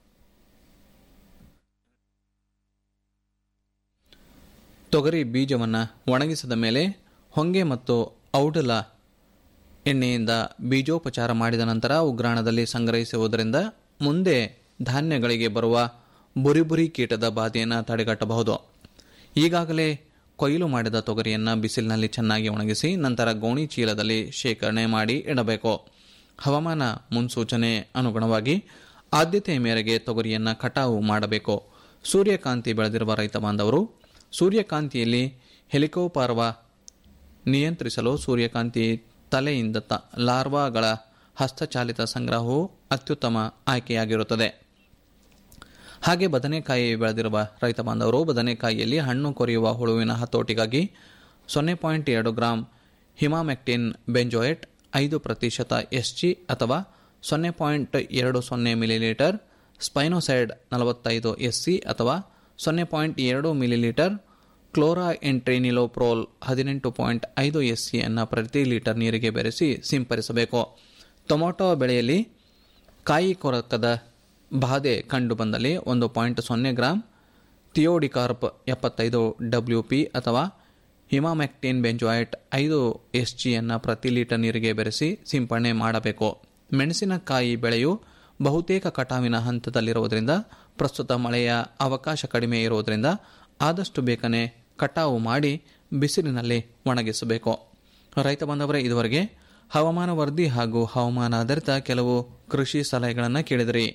F: ತೊಗರಿ ಬೀಜವನ್ನು ಒಣಗಿಸಿದ ಮೇಲೆ ಹೊಂಗೆ ಮತ್ತು ಔಡಲ ಎಣ್ಣೆಯಿಂದ ಬೀಜೋಪಚಾರ ಮಾಡಿದ ನಂತರ ಉಗ್ರಾಣದಲ್ಲಿ ಸಂಗ್ರಹಿಸುವುದರಿಂದ ಮುಂದೆ ಧಾನ್ಯಗಳಿಗೆ ಬರುವ ಬುರಿ ಬುರಿ ಕೀಟದ ಬಾಧೆಯನ್ನು ತಡೆಗಟ್ಟಬಹುದು ಈಗಾಗಲೇ ಕೊಯ್ಲು ಮಾಡಿದ ತೊಗರಿಯನ್ನು ಬಿಸಿಲಿನಲ್ಲಿ ಚೆನ್ನಾಗಿ ಒಣಗಿಸಿ ನಂತರ ಗೋಣಿ ಚೀಲದಲ್ಲಿ ಶೇಖರಣೆ ಮಾಡಿ ಇಡಬೇಕು ಹವಾಮಾನ ಮುನ್ಸೂಚನೆ ಅನುಗುಣವಾಗಿ ಆದ್ಯತೆಯ ಮೇರೆಗೆ ತೊಗರಿಯನ್ನು ಕಟಾವು ಮಾಡಬೇಕು ಸೂರ್ಯಕಾಂತಿ ಬೆಳೆದಿರುವ ರೈತ ಬಾಂಧವರು ಸೂರ್ಯಕಾಂತಿಯಲ್ಲಿ ಹೆಲಿಕೋಪಾರ್ವ ನಿಯಂತ್ರಿಸಲು ಸೂರ್ಯಕಾಂತಿ ತಲೆಯಿಂದ ತ ಲಾರ್ವಾಗಳ ಹಸ್ತಚಾಲಿತ ಸಂಗ್ರಹವು ಅತ್ಯುತ್ತಮ ಆಯ್ಕೆಯಾಗಿರುತ್ತದೆ ಹಾಗೆ ಬದನೆಕಾಯಿ ಬೆಳೆದಿರುವ ರೈತ ಬಾಂಧವರು ಬದನೆಕಾಯಿಯಲ್ಲಿ ಹಣ್ಣು ಕೊರೆಯುವ ಹುಳುವಿನ ಹತೋಟಿಗಾಗಿ ಸೊನ್ನೆ ಪಾಯಿಂಟ್ ಎರಡು ಗ್ರಾಂ ಹಿಮಾಮೆಕ್ಟಿನ್ ಬೆಂಜೋಯೆಟ್ ಐದು ಪ್ರತಿಶತ ಎಸ್ಜಿ ಅಥವಾ ಸೊನ್ನೆ ಪಾಯಿಂಟ್ ಎರಡು ಸೊನ್ನೆ ಮಿಲಿಲೀಟರ್ ಸ್ಪೈನೋಸೈಡ್ ನಲವತ್ತೈದು ಎಸ್ಸಿ ಅಥವಾ ಸೊನ್ನೆ ಪಾಯಿಂಟ್ ಎರಡು ಮಿಲಿಲೀಟರ್ ಕ್ಲೋರಾ ಎಂಟ್ರಿನಿಲೋಪ್ರೋಲ್ ಹದಿನೆಂಟು ಪಾಯಿಂಟ್ ಐದು ಎಸ್ಸಿಯನ್ನು ಪ್ರತಿ ಲೀಟರ್ ನೀರಿಗೆ ಬೆರೆಸಿ ಸಿಂಪರಿಸಬೇಕು ಟೊಮೊಟೊ ಬೆಳೆಯಲ್ಲಿ ಕಾಯಿ ಕೊರಕದ ಬಾಧೆ ಕಂಡುಬಂದಲ್ಲಿ ಒಂದು ಪಾಯಿಂಟ್ ಸೊನ್ನೆ ಗ್ರಾಂ ಥಿಯೋಡಿಕಾರ್ಪ್ ಎಪ್ಪತ್ತೈದು ಡಬ್ಲ್ಯೂ ಪಿ ಅಥವಾ ಹಿಮಾಮೆಕ್ಟಿನ್ ಬೆಂಜಾಯ್ಟ್ ಐದು ಎಸ್ ಜಿಯನ್ನು ಪ್ರತಿ ಲೀಟರ್ ನೀರಿಗೆ ಬೆರೆಸಿ ಸಿಂಪಡಣೆ ಮಾಡಬೇಕು ಮೆಣಸಿನಕಾಯಿ ಬೆಳೆಯು ಬಹುತೇಕ ಕಟಾವಿನ ಹಂತದಲ್ಲಿರುವುದರಿಂದ ಪ್ರಸ್ತುತ ಮಳೆಯ ಅವಕಾಶ ಕಡಿಮೆ ಇರುವುದರಿಂದ ಆದಷ್ಟು ಬೇಗನೆ ಕಟಾವು ಮಾಡಿ ಬಿಸಿಲಿನಲ್ಲಿ ಒಣಗಿಸಬೇಕು ರೈತ ಬಾಂಧವರೇ ಇದುವರೆಗೆ ಹವಾಮಾನ ವರದಿ ಹಾಗೂ ಹವಾಮಾನ ಆಧಾರಿತ ಕೆಲವು ಕೃಷಿ ಸಲಹೆಗಳನ್ನು ಕೇಳಿದಿರಿ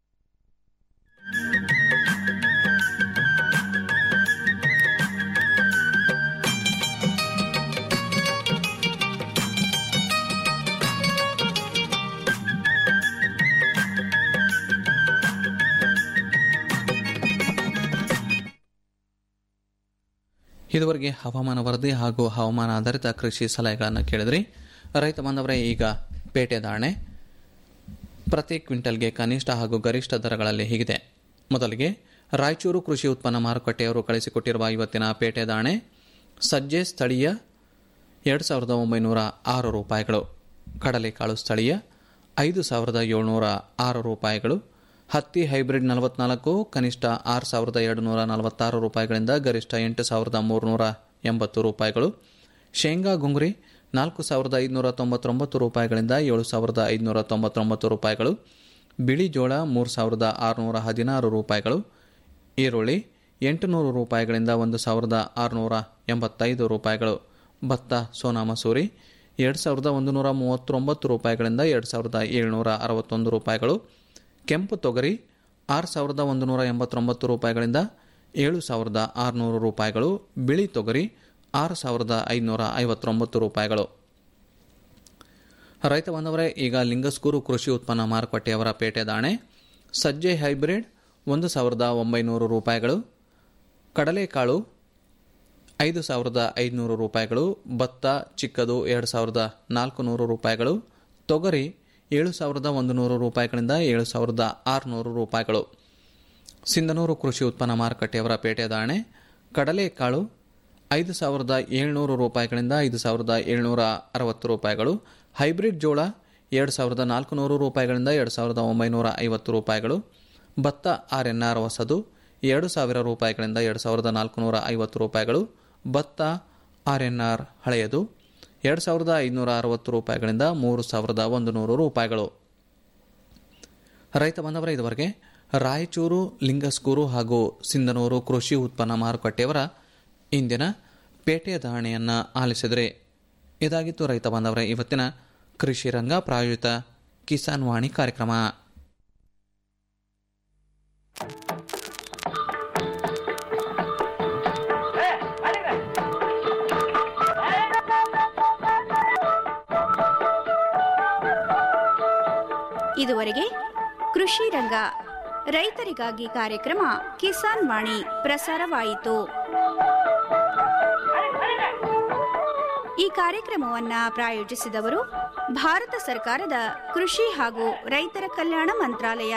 F: ಇದುವರೆಗೆ ಹವಾಮಾನ ವರದಿ ಹಾಗೂ ಹವಾಮಾನ ಆಧಾರಿತ ಕೃಷಿ ಸಲಹೆಗಳನ್ನು ಕೇಳಿದ್ರಿ ರೈತ ಬಾಂಧವರೇ ಈಗ ಪೇಟೆ ಧಾರಣೆ ಪ್ರತಿ ಕ್ವಿಂಟಲ್ಗೆ ಕನಿಷ್ಠ ಹಾಗೂ ಗರಿಷ್ಠ ದರಗಳಲ್ಲಿ ಹೀಗಿದೆ ಮೊದಲಿಗೆ ರಾಯಚೂರು ಕೃಷಿ ಉತ್ಪನ್ನ ಮಾರುಕಟ್ಟೆಯವರು ಕಳಿಸಿಕೊಟ್ಟಿರುವ ಇವತ್ತಿನ ಪೇಟೆ ದಾಣೆ ಸಜ್ಜೆ ಸ್ಥಳೀಯ ಎರಡು ಸಾವಿರದ ಒಂಬೈನೂರ ಆರು ರೂಪಾಯಿಗಳು ಕಡಲೆಕಾಳು ಸ್ಥಳೀಯ ಐದು ಸಾವಿರದ ಏಳ್ನೂರ ಆರು ರೂಪಾಯಿಗಳು ಹತ್ತಿ ಹೈಬ್ರಿಡ್ ನಲವತ್ನಾಲ್ಕು ಕನಿಷ್ಠ ಆರು ಸಾವಿರದ ಎರಡು ನೂರ ನಲವತ್ತಾರು ರೂಪಾಯಿಗಳಿಂದ ಗರಿಷ್ಠ ಎಂಟು ಸಾವಿರದ ಮೂರುನೂರ ಎಂಬತ್ತು ರೂಪಾಯಿಗಳು ಶೇಂಗಾ ಗುಂಗುರಿ ನಾಲ್ಕು ಸಾವಿರದ ಐದುನೂರ ತೊಂಬತ್ತೊಂಬತ್ತು ರೂಪಾಯಿಗಳಿಂದ ಏಳು ಸಾವಿರದ ಐದುನೂರ ತೊಂಬತ್ತೊಂಬತ್ತು ರೂಪಾಯಿಗಳು ಬಿಳಿ ಜೋಳ ಮೂರು ಸಾವಿರದ ಆರುನೂರ ಹದಿನಾರು ರೂಪಾಯಿಗಳು ಈರುಳ್ಳಿ ಎಂಟುನೂರು ರೂಪಾಯಿಗಳಿಂದ ಒಂದು ಸಾವಿರದ ಆರುನೂರ ಎಂಬತ್ತೈದು ರೂಪಾಯಿಗಳು ಭತ್ತ ಸೋನಾ ಮಸೂರಿ ಎರಡು ಸಾವಿರದ ಒಂದು ನೂರ ಮೂವತ್ತೊಂಬತ್ತು ರೂಪಾಯಿಗಳಿಂದ ಎರಡು ಸಾವಿರದ ಏಳುನೂರ ಅರವತ್ತೊಂದು ರೂಪಾಯಿಗಳು ಕೆಂಪು ತೊಗರಿ ಆರು ಸಾವಿರದ ಒಂದು ನೂರ ಎಂಬತ್ತೊಂಬತ್ತು ರೂಪಾಯಿಗಳಿಂದ ಏಳು ಸಾವಿರದ ಆರುನೂರು ರೂಪಾಯಿಗಳು ಬಿಳಿ ತೊಗರಿ ಆರು ಸಾವಿರದ ಐದುನೂರ ಐವತ್ತೊಂಬತ್ತು ರೂಪಾಯಿಗಳು ರೈತ ಬಾಂಧವರೇ ಈಗ ಲಿಂಗಸ್ಕೂರು ಕೃಷಿ ಉತ್ಪನ್ನ ಮಾರುಕಟ್ಟೆಯವರ ಪೇಟೆ ದಾಣೆ ಸಜ್ಜೆ ಹೈಬ್ರಿಡ್ ಒಂದು ಸಾವಿರದ ಒಂಬೈನೂರು ರೂಪಾಯಿಗಳು ಕಡಲೆಕಾಳು ಐದು ಸಾವಿರದ ಐದುನೂರು ರೂಪಾಯಿಗಳು ಭತ್ತ ಚಿಕ್ಕದು ಎರಡು ಸಾವಿರದ ನಾಲ್ಕು ನೂರು ರೂಪಾಯಿಗಳು ತೊಗರಿ ಏಳು ಸಾವಿರದ ಒಂದು ನೂರು ರೂಪಾಯಿಗಳಿಂದ ಏಳು ಸಾವಿರದ ಆರುನೂರು ರೂಪಾಯಿಗಳು ಸಿಂಧನೂರು ಕೃಷಿ ಉತ್ಪನ್ನ ಮಾರುಕಟ್ಟೆಯವರ ಪೇಟೆ ದಾಣೆ ಕಡಲೆಕಾಳು ಐದು ಸಾವಿರದ ಏಳ್ನೂರು ರೂಪಾಯಿಗಳಿಂದ ಐದು ಸಾವಿರದ ಏಳ್ನೂರ ಅರವತ್ತು ರೂಪಾಯಿಗಳು ಹೈಬ್ರಿಡ್ ಜೋಳ ಎರಡು ಸಾವಿರದ ನಾಲ್ಕುನೂರು ರೂಪಾಯಿಗಳಿಂದ ಎರಡು ಸಾವಿರದ ಒಂಬೈನೂರ ಐವತ್ತು ರೂಪಾಯಿಗಳು ಭತ್ತ ಆರ್ ಎನ್ ಆರ್ ಹೊಸದು ಎರಡು ಸಾವಿರ ರೂಪಾಯಿಗಳಿಂದ ಎರಡು ಸಾವಿರದ ನಾಲ್ಕುನೂರ ಐವತ್ತು ರೂಪಾಯಿಗಳು ಭತ್ತ ಆರ್ ಎನ್ ಆರ್ ಹಳೆಯದು ಎರಡು ಸಾವಿರದ ಐದುನೂರ ಅರವತ್ತು ರೂಪಾಯಿಗಳಿಂದ ಮೂರು ಸಾವಿರದ ಒಂದು ನೂರು ರೂಪಾಯಿಗಳು ರೈತ ಬಂದವರ ಇದುವರೆಗೆ ರಾಯಚೂರು ಲಿಂಗಸ್ಕೂರು ಹಾಗೂ ಸಿಂಧನೂರು ಕೃಷಿ ಉತ್ಪನ್ನ ಮಾರುಕಟ್ಟೆಯವರ ಇಂದಿನ ಪೇಟೆ ಧಾರಣೆಯನ್ನು ಆಲಿಸಿದರೆ ಇದಾಗಿತ್ತು ರೈತ ಬಾಂಧವರ ಇವತ್ತಿನ ಕೃಷಿ ರಂಗ ಪ್ರಾಯೋಜಿತ ಕಿಸಾನ್ ವಾಣಿ ಕಾರ್ಯಕ್ರಮ
N: ಇದುವರೆಗೆ ಕೃಷಿ ರಂಗ ರೈತರಿಗಾಗಿ ಕಾರ್ಯಕ್ರಮ ಕಿಸಾನ್ ವಾಣಿ ಪ್ರಸಾರವಾಯಿತು ಈ ಕಾರ್ಯಕ್ರಮವನ್ನ ಪ್ರಾಯೋಜಿಸಿದವರು ಭಾರತ ಸರ್ಕಾರದ ಕೃಷಿ ಹಾಗೂ ರೈತರ ಕಲ್ಯಾಣ ಮಂತ್ರಾಲಯ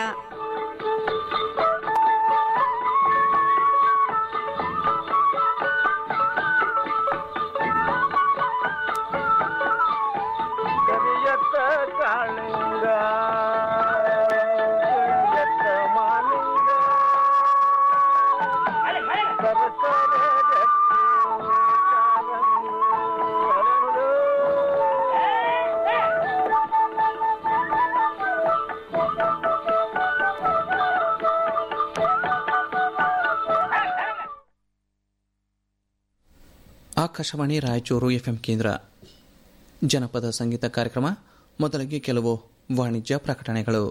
O: ಕರಿಯತ್ತ ಕಾಳಿಂಗ ಕರಿಯತ್ತ ಮಾಲಿಂಗ ಸರಸರ ಗಟ್ಟಿ ಕಾರಂಗಿ ಹರಳು.
F: ಆಕಾಶವಾಣಿ ರಾಯಚೂರು ಎಫ್ಎಂ ಕೇಂದ್ರ ಜನಪದ ಸಂಗೀತ ಕಾರ್ಯಕ್ರಮ ಮೊದಲಿಗೆ ಕೆಲವು ವಾಣಿಜ್ಯ ಪ್ರಕಟಣೆಗಳು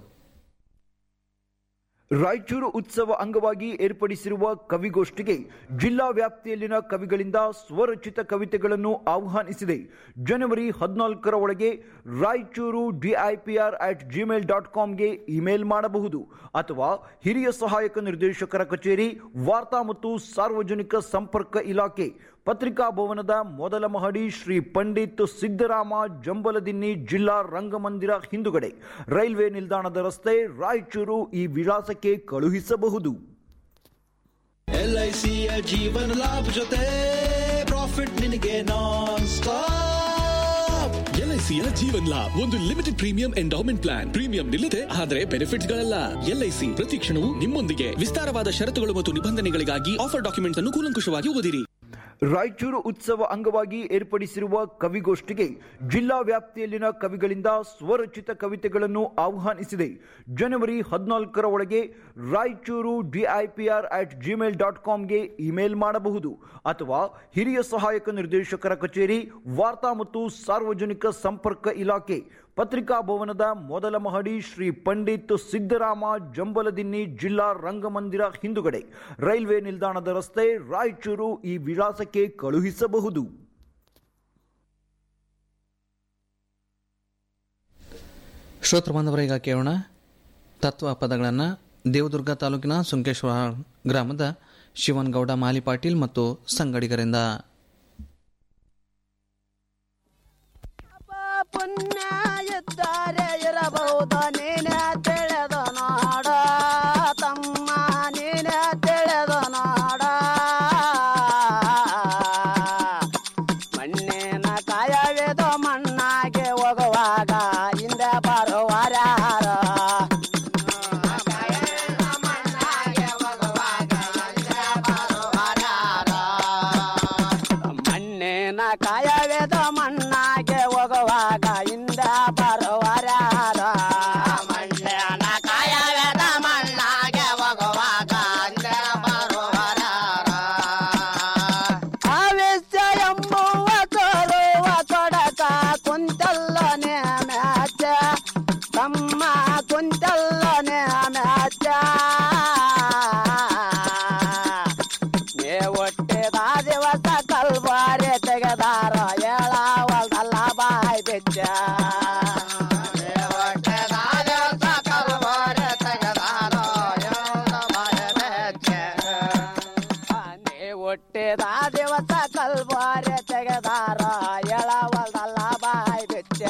P: ರಾಯಚೂರು ಉತ್ಸವ ಅಂಗವಾಗಿ ಏರ್ಪಡಿಸಿರುವ ಕವಿಗೋಷ್ಠಿಗೆ ಜಿಲ್ಲಾ ವ್ಯಾಪ್ತಿಯಲ್ಲಿನ ಕವಿಗಳಿಂದ ಸ್ವರಚಿತ ಕವಿತೆಗಳನ್ನು ಆಹ್ವಾನಿಸಿದೆ ಜನವರಿ ಹದಿನಾಲ್ಕರ ಒಳಗೆ Raichur DIPR at Gmail dot ಕಾಮ್ಗೆ ಇಮೇಲ್ ಮಾಡಬಹುದು ಅಥವಾ ಹಿರಿಯ ಸಹಾಯಕ ನಿರ್ದೇಶಕರ ಕಚೇರಿ ವಾರ್ತಾ ಮತ್ತು ಸಾರ್ವಜನಿಕ ಸಂಪರ್ಕ ಇಲಾಖೆ ಪತ್ರಿಕಾ ಭವನದ ಮೊದಲ ಮಹಡಿ ಶ್ರೀ ಪಂಡಿತ್ ಸಿದ್ದರಾಮ ಜಂಬಲದಿನ್ನಿ ಜಿಲ್ಲಾ ರಂಗಮಂದಿರ ಹಿಂದುಗಡೆ ರೈಲ್ವೆ ನಿಲ್ದಾಣದ ರಸ್ತೆ ರಾಯಚೂರು ಈ ವಿಳಾಸಕ್ಕೆ ಕಳುಹಿಸಬಹುದು
Q: ಎಲ್ಐಸಿಯ ಜೀವನ ಲಾಭ ಜೊತೆ ಪ್ರಾಫಿಟ್ ನಿನಗೆ ನಾನ್ ಸ್ಟಾಪ್
R: ಎಲ್ಐಸಿಯ ಜೀವನ್ ಲಾಭ್ ಒಂದು limited premium endowment plan premium ನಿಲ್ಲದೆ ಆದರೆ ಬೆನಿಫಿಟ್ಸ್ ಗಳಲ್ಲ ಎಲ್ಐಸಿ ಪ್ರತಿ ಕ್ಷಣವೂ ನಿಮ್ಮೊಂದಿಗೆ ವಿಸ್ತಾರವಾದ ಷರತ್ತುಗಳು ಮತ್ತು ನಿಬಂಧನೆಗಳಿಗಾಗಿ ಆಫರ್ ಡಾಕ್ಯುಮೆಂಟ್ಸ್ ಅನ್ನು ಕೂಲಂಕುಷವಾಗಿ ಓದಿರಿ
P: ರಾಯಚೂರು ಉತ್ಸವ ಅಂಗವಾಗಿ ಏರ್ಪಡಿಸಿರುವ ಕವಿಗೋಷ್ಠಿಗೆ ಜಿಲ್ಲಾ ವ್ಯಾಪ್ತಿಯಲ್ಲಿನ ಕವಿಗಳಿಂದ ಸ್ವರಚಿತ ಕವಿತೆಗಳನ್ನು ಆಹ್ವಾನಿಸಿದೆ ಜನವರಿ ಹದಿನಾಲ್ಕರ ಒಳಗೆ Raichur DIPR at Gmail dot ಕಾಮ್ಗೆ ಇಮೇಲ್ ಮಾಡಬಹುದು ಅಥವಾ ಹಿರಿಯ ಸಹಾಯಕ ನಿರ್ದೇಶಕರ ಕಚೇರಿ ವಾರ್ತಾ ಮತ್ತು ಸಾರ್ವಜನಿಕ ಸಂಪರ್ಕ ಇಲಾಖೆ ಪತ್ರಿಕಾ ಭವನದ ಮೊದಲ ಮಹಡಿ ಶ್ರೀ ಪಂಡಿತ್ ಸಿದ್ದರಾಮ ಜಂಬಲದಿನ್ನಿ ಜಿಲ್ಲಾ ರಂಗಮಂದಿರ ಹಿಂದುಗಡೆ ರೈಲ್ವೆ ನಿಲ್ದಾಣದ ರಸ್ತೆ ರಾಯಚೂರು ಈ ವಿಳಾಸಕ್ಕೆ ಕಳುಹಿಸಬಹುದು
F: ಶ್ರೋತೃ ಬಾಂಧವರ ಈಗ ಕೇಳೋಣ ತತ್ವ ಪದಗಳನ್ನು ದೇವದುರ್ಗ ತಾಲೂಕಿನ ಸುಂಕೇಶ್ವರ ಗ್ರಾಮದ ಶಿವನ್ಗೌಡ ಮಾಲಿ ಪಾಟೀಲ್ ಮತ್ತು ಸಂಗಡಿಗರಿಂದ
S: ಪುಣ್ಯ ಇದ್ದಾರೆ ಇರಬಹುದು ನೀನೇ ತಿಳಿದ ನಾಡ ತಮ್ಮ ನೀನೇ ತಿಳಿದ ನಾಡ ಮಣ್ಣಿನ ಕಾಯವಿದು ಮಣ್ಣಾಗೆ ಹೋಗುವಾಗ ಹಿಂದೆ ಬರುವರ್ಯಾರ ಮಣ್ಣಿನ ಕಾಯವಿದ ಮಣ್ಣಾಗೆ ಹೋಗುವಾಗ ಹಿಂದೆ ಬರುವರ್ಯಾರ ಮಣ್ಣಿನ ಕಾಯವಿದ ಮಣ್ಣಾಗೆ ಹೋಗುವಾಗ ಹಿಂದೆ ಬರುವರ್ಯಾರ ಆವೇಶ ಎಂಬುವ ತೋರುವ ತೊಡಕ ಕುಂತಲ್ಲನೆ ಮ್ಯಾಚ ತಮ್ಮ ಕುಂತಲ್ಲನೆ ಮ್ಯಾಚ ನೇ ಒಟ್ಟಿದ ದಿವಸ ಕಲ್ಬಾರೆ ತೆಗೆದಾರ ಹೇಳವಲ್ದಲ್ಲ ಬಾಯ್ ಬಿಚ್ಚ ನೇ ಒಟ್ಟಿದ ದಿವಸ ಕಲ್ಬಾರೆ ತೆಗೆದಾರ ಹೇಳದ ಬಾಯ್ ಬಿಚ್ಚ ನೇ ಒಟ್ಟಿದ ದಿವಸ ಕಲ್ಬಾರೆ ತೆಗೆದಾರ ಹೇಳವಲ್ದಲ್ಲ ಬಾಯ್ ಬಿಚ್ಚ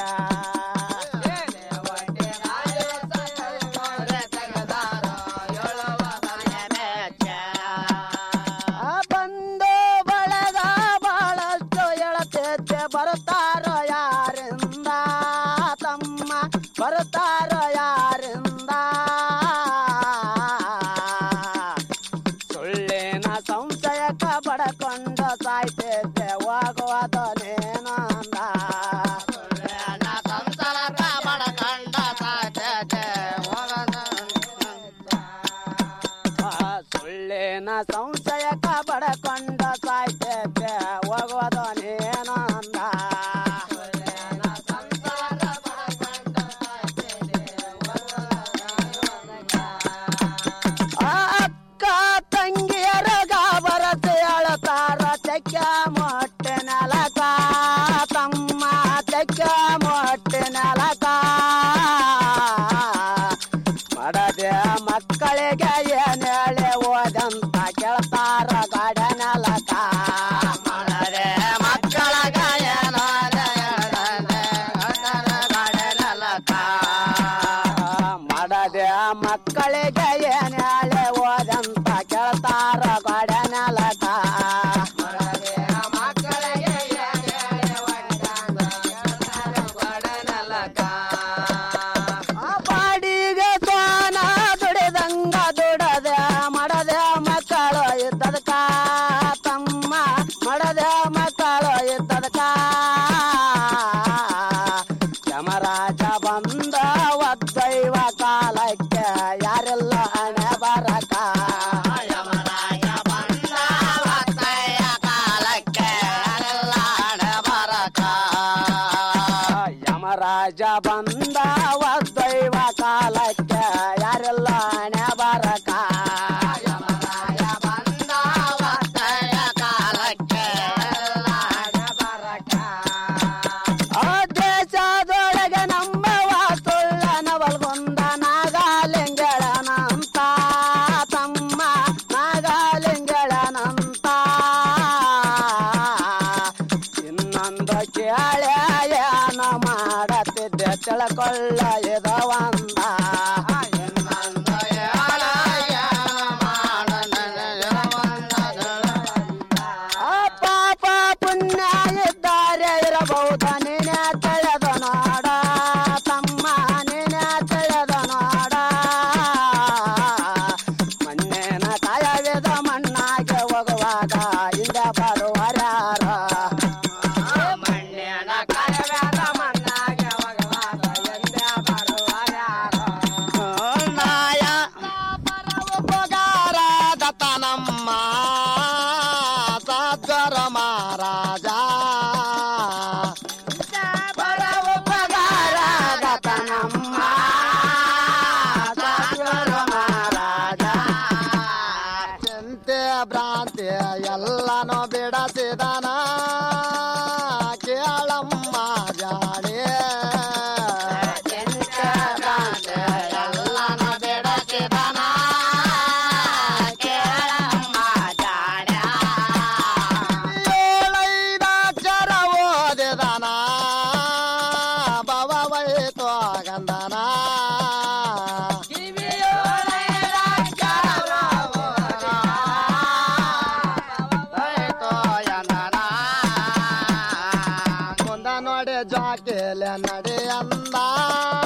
S: ಬಂದು ಬಳಗ ಬಹಳಷ್ಟು ಎಳತೈತೆ ಬರ್ತಾರೋ ಯಾರಿಂದ ತಮ್ಮ ಬರ್ತಾರೋ ಯಾರಿಂದ ಸುಳ್ಳಿನ ಸಂಶಯಕ ಬಡಕೊಂಡು ಸಾಯ್ತೈತೆ ಹೋಗುವುದು ನೇನಂದ ಸುಳ್ಳಿನ ಸಂಶಯಕ ಬಡಕೊಂಡ ಸಾಯ್ತೈತೆ ಆ ಸುಳ್ಳಿನ ಸಂಶಯಕ ಬಡಕೊಂಡ ಸಾಯ್ತೈತೆ ಹೋಗುವುದು ನೇನಂದ ಆ ಅಕ್ಕ ತಂಗಿಯರ ಗಾಬರತೆ ಅಳತಾರ ಚಕ್ಕ ಮೊಟ್ಟೆ ನೆಲಕ ತಮ್ಮ ಚಕ್ಕ ಮೊಟ್ಟೆ ನೆಲಕ ಮಾಡದೆ ಮಕ್ಕಳಿಗೆ ಏನ್ ಹೇಳಿ ಓದಂತ ಕೇಳ್ತಾರ ಗಾಡ ನೆಲಕ ಮಾಡದೆ ಮಕ್ಕಳಿಗೆ ಏನ್ ಮಾಡದೆ ಮಕ್ಕಳಿಗೆ ಏನ್ ಹೇಳಿ ಓದಂತ ಕೇಳ್ತಾರ ಗಾಡ ನೆಲಕ ಬಾಡಿಗೆ ಸೋನ ದುಡಿದಂಗ ದುಡದೆ ಮಾಡದೆ ಮಕ್ಕಳು ಇದ್ದದಕ ತಮ್ಮ ಮಾಡದೆ ಮಕ್ಕಳು ಇದ್ದದಕ ಯಮರಾಜ ಬಂದ ಒದ್ದೈವ ಕಾಲಕ್ಕೆ ಯಾರೆಲ್ಲ ಹಣೆ ಬರಕ ಯಮರಾಜ ಬಂದ ಒದ್ದೈವ ಕಾಲಕ್ಕೆ ಯಾರೆಲ್ಲ ಬಂದ ಒದ್ದೊಯ್ವ ಕಾಲಕ್ಕೆ ಯಾರೆಲ್ಲ ಹಣೆ ಬರಕ ಯಮರಾಯ ಬಂದ ಒದ್ದೊಯ್ವ ಕಾಲಕ್ಕೆ ಯಾರೆಲ್ಲ ಹಣೆ ಬರಕ ಆ ದೇಶದೊಳಗೆ ನಮ್ಮವ ಸುಳ್ಳ ನವಲ್ಗೊಂದ ನಾಗಾಲಿಂಗಳನಂತ ತಮ್ಮ ನಾಗಾಲಿಂಗಳನಂತ ಇನ್ನೊಂದು ಕೇಳ್ಯಾಯನ ಮಾಡತ್ತಿದ್ದೆ ತಿಳ್ಕೊಳ್ಳ ಇದವಂದ ಇನ್ನೊಂದು ಕೇಳ್ಯಾಯನ ಆ ಪಾಪ ಪುಣ್ಯ ಇದ್ದಾರೆ ಇರಬಹುದ ನೀನೇ ತಿಳಿದ ನೋಡ ತಮ್ಮ ನೀನೇ ತಿಳಿದ ನೋಡ ಮಣ್ಣಿನ ಕಾಯವಿದ ಮಣ್ಣಾಗೆ ಹೋಗುವಾಗ ಹಿಂದೆ ಬರುವರ್ಯಾರ ಮಣ್ಣಿನ ಕಾಯವಿದ ಮಣ್ಣಾಗೆ ಹೋಗುವಾಗ ಹಿಂದೆ ಬರುವರ್ಯಾರ ನಾಯ ಉಪಕಾರ ದತ್ತ ನಮ್ಮ ಸದ್ವರ ಮಹಾರಾಜ ಪರ ಉಪಕಾರ ದತ್ತ ನಮ್ಮ ಸದ್ವರ ಮಹಾರಾಜ ಚಿಂತೆ ಭ್ರಾಂತಿ ಎಲ್ಲನೂ ಬಿಡಸಿದನ ಕೇಳಮ್ಮ ಜಾಡಿ ಚಿಂತೆ ಭ್ರಾಂತಿ ಎಲ್ಲನೂ ಬಿಡಸಿದನ ಕೇಳಮ್ಮ ಜಾಡ ಏಳೈದಾಕ್ಷರ ಓದಿದನ ಭವ ವೈತು ಗಂಧನ ಮುಂದ ನೋಡಿ ಜಾಕಿಲೆ ನಡಿ ಅಂದ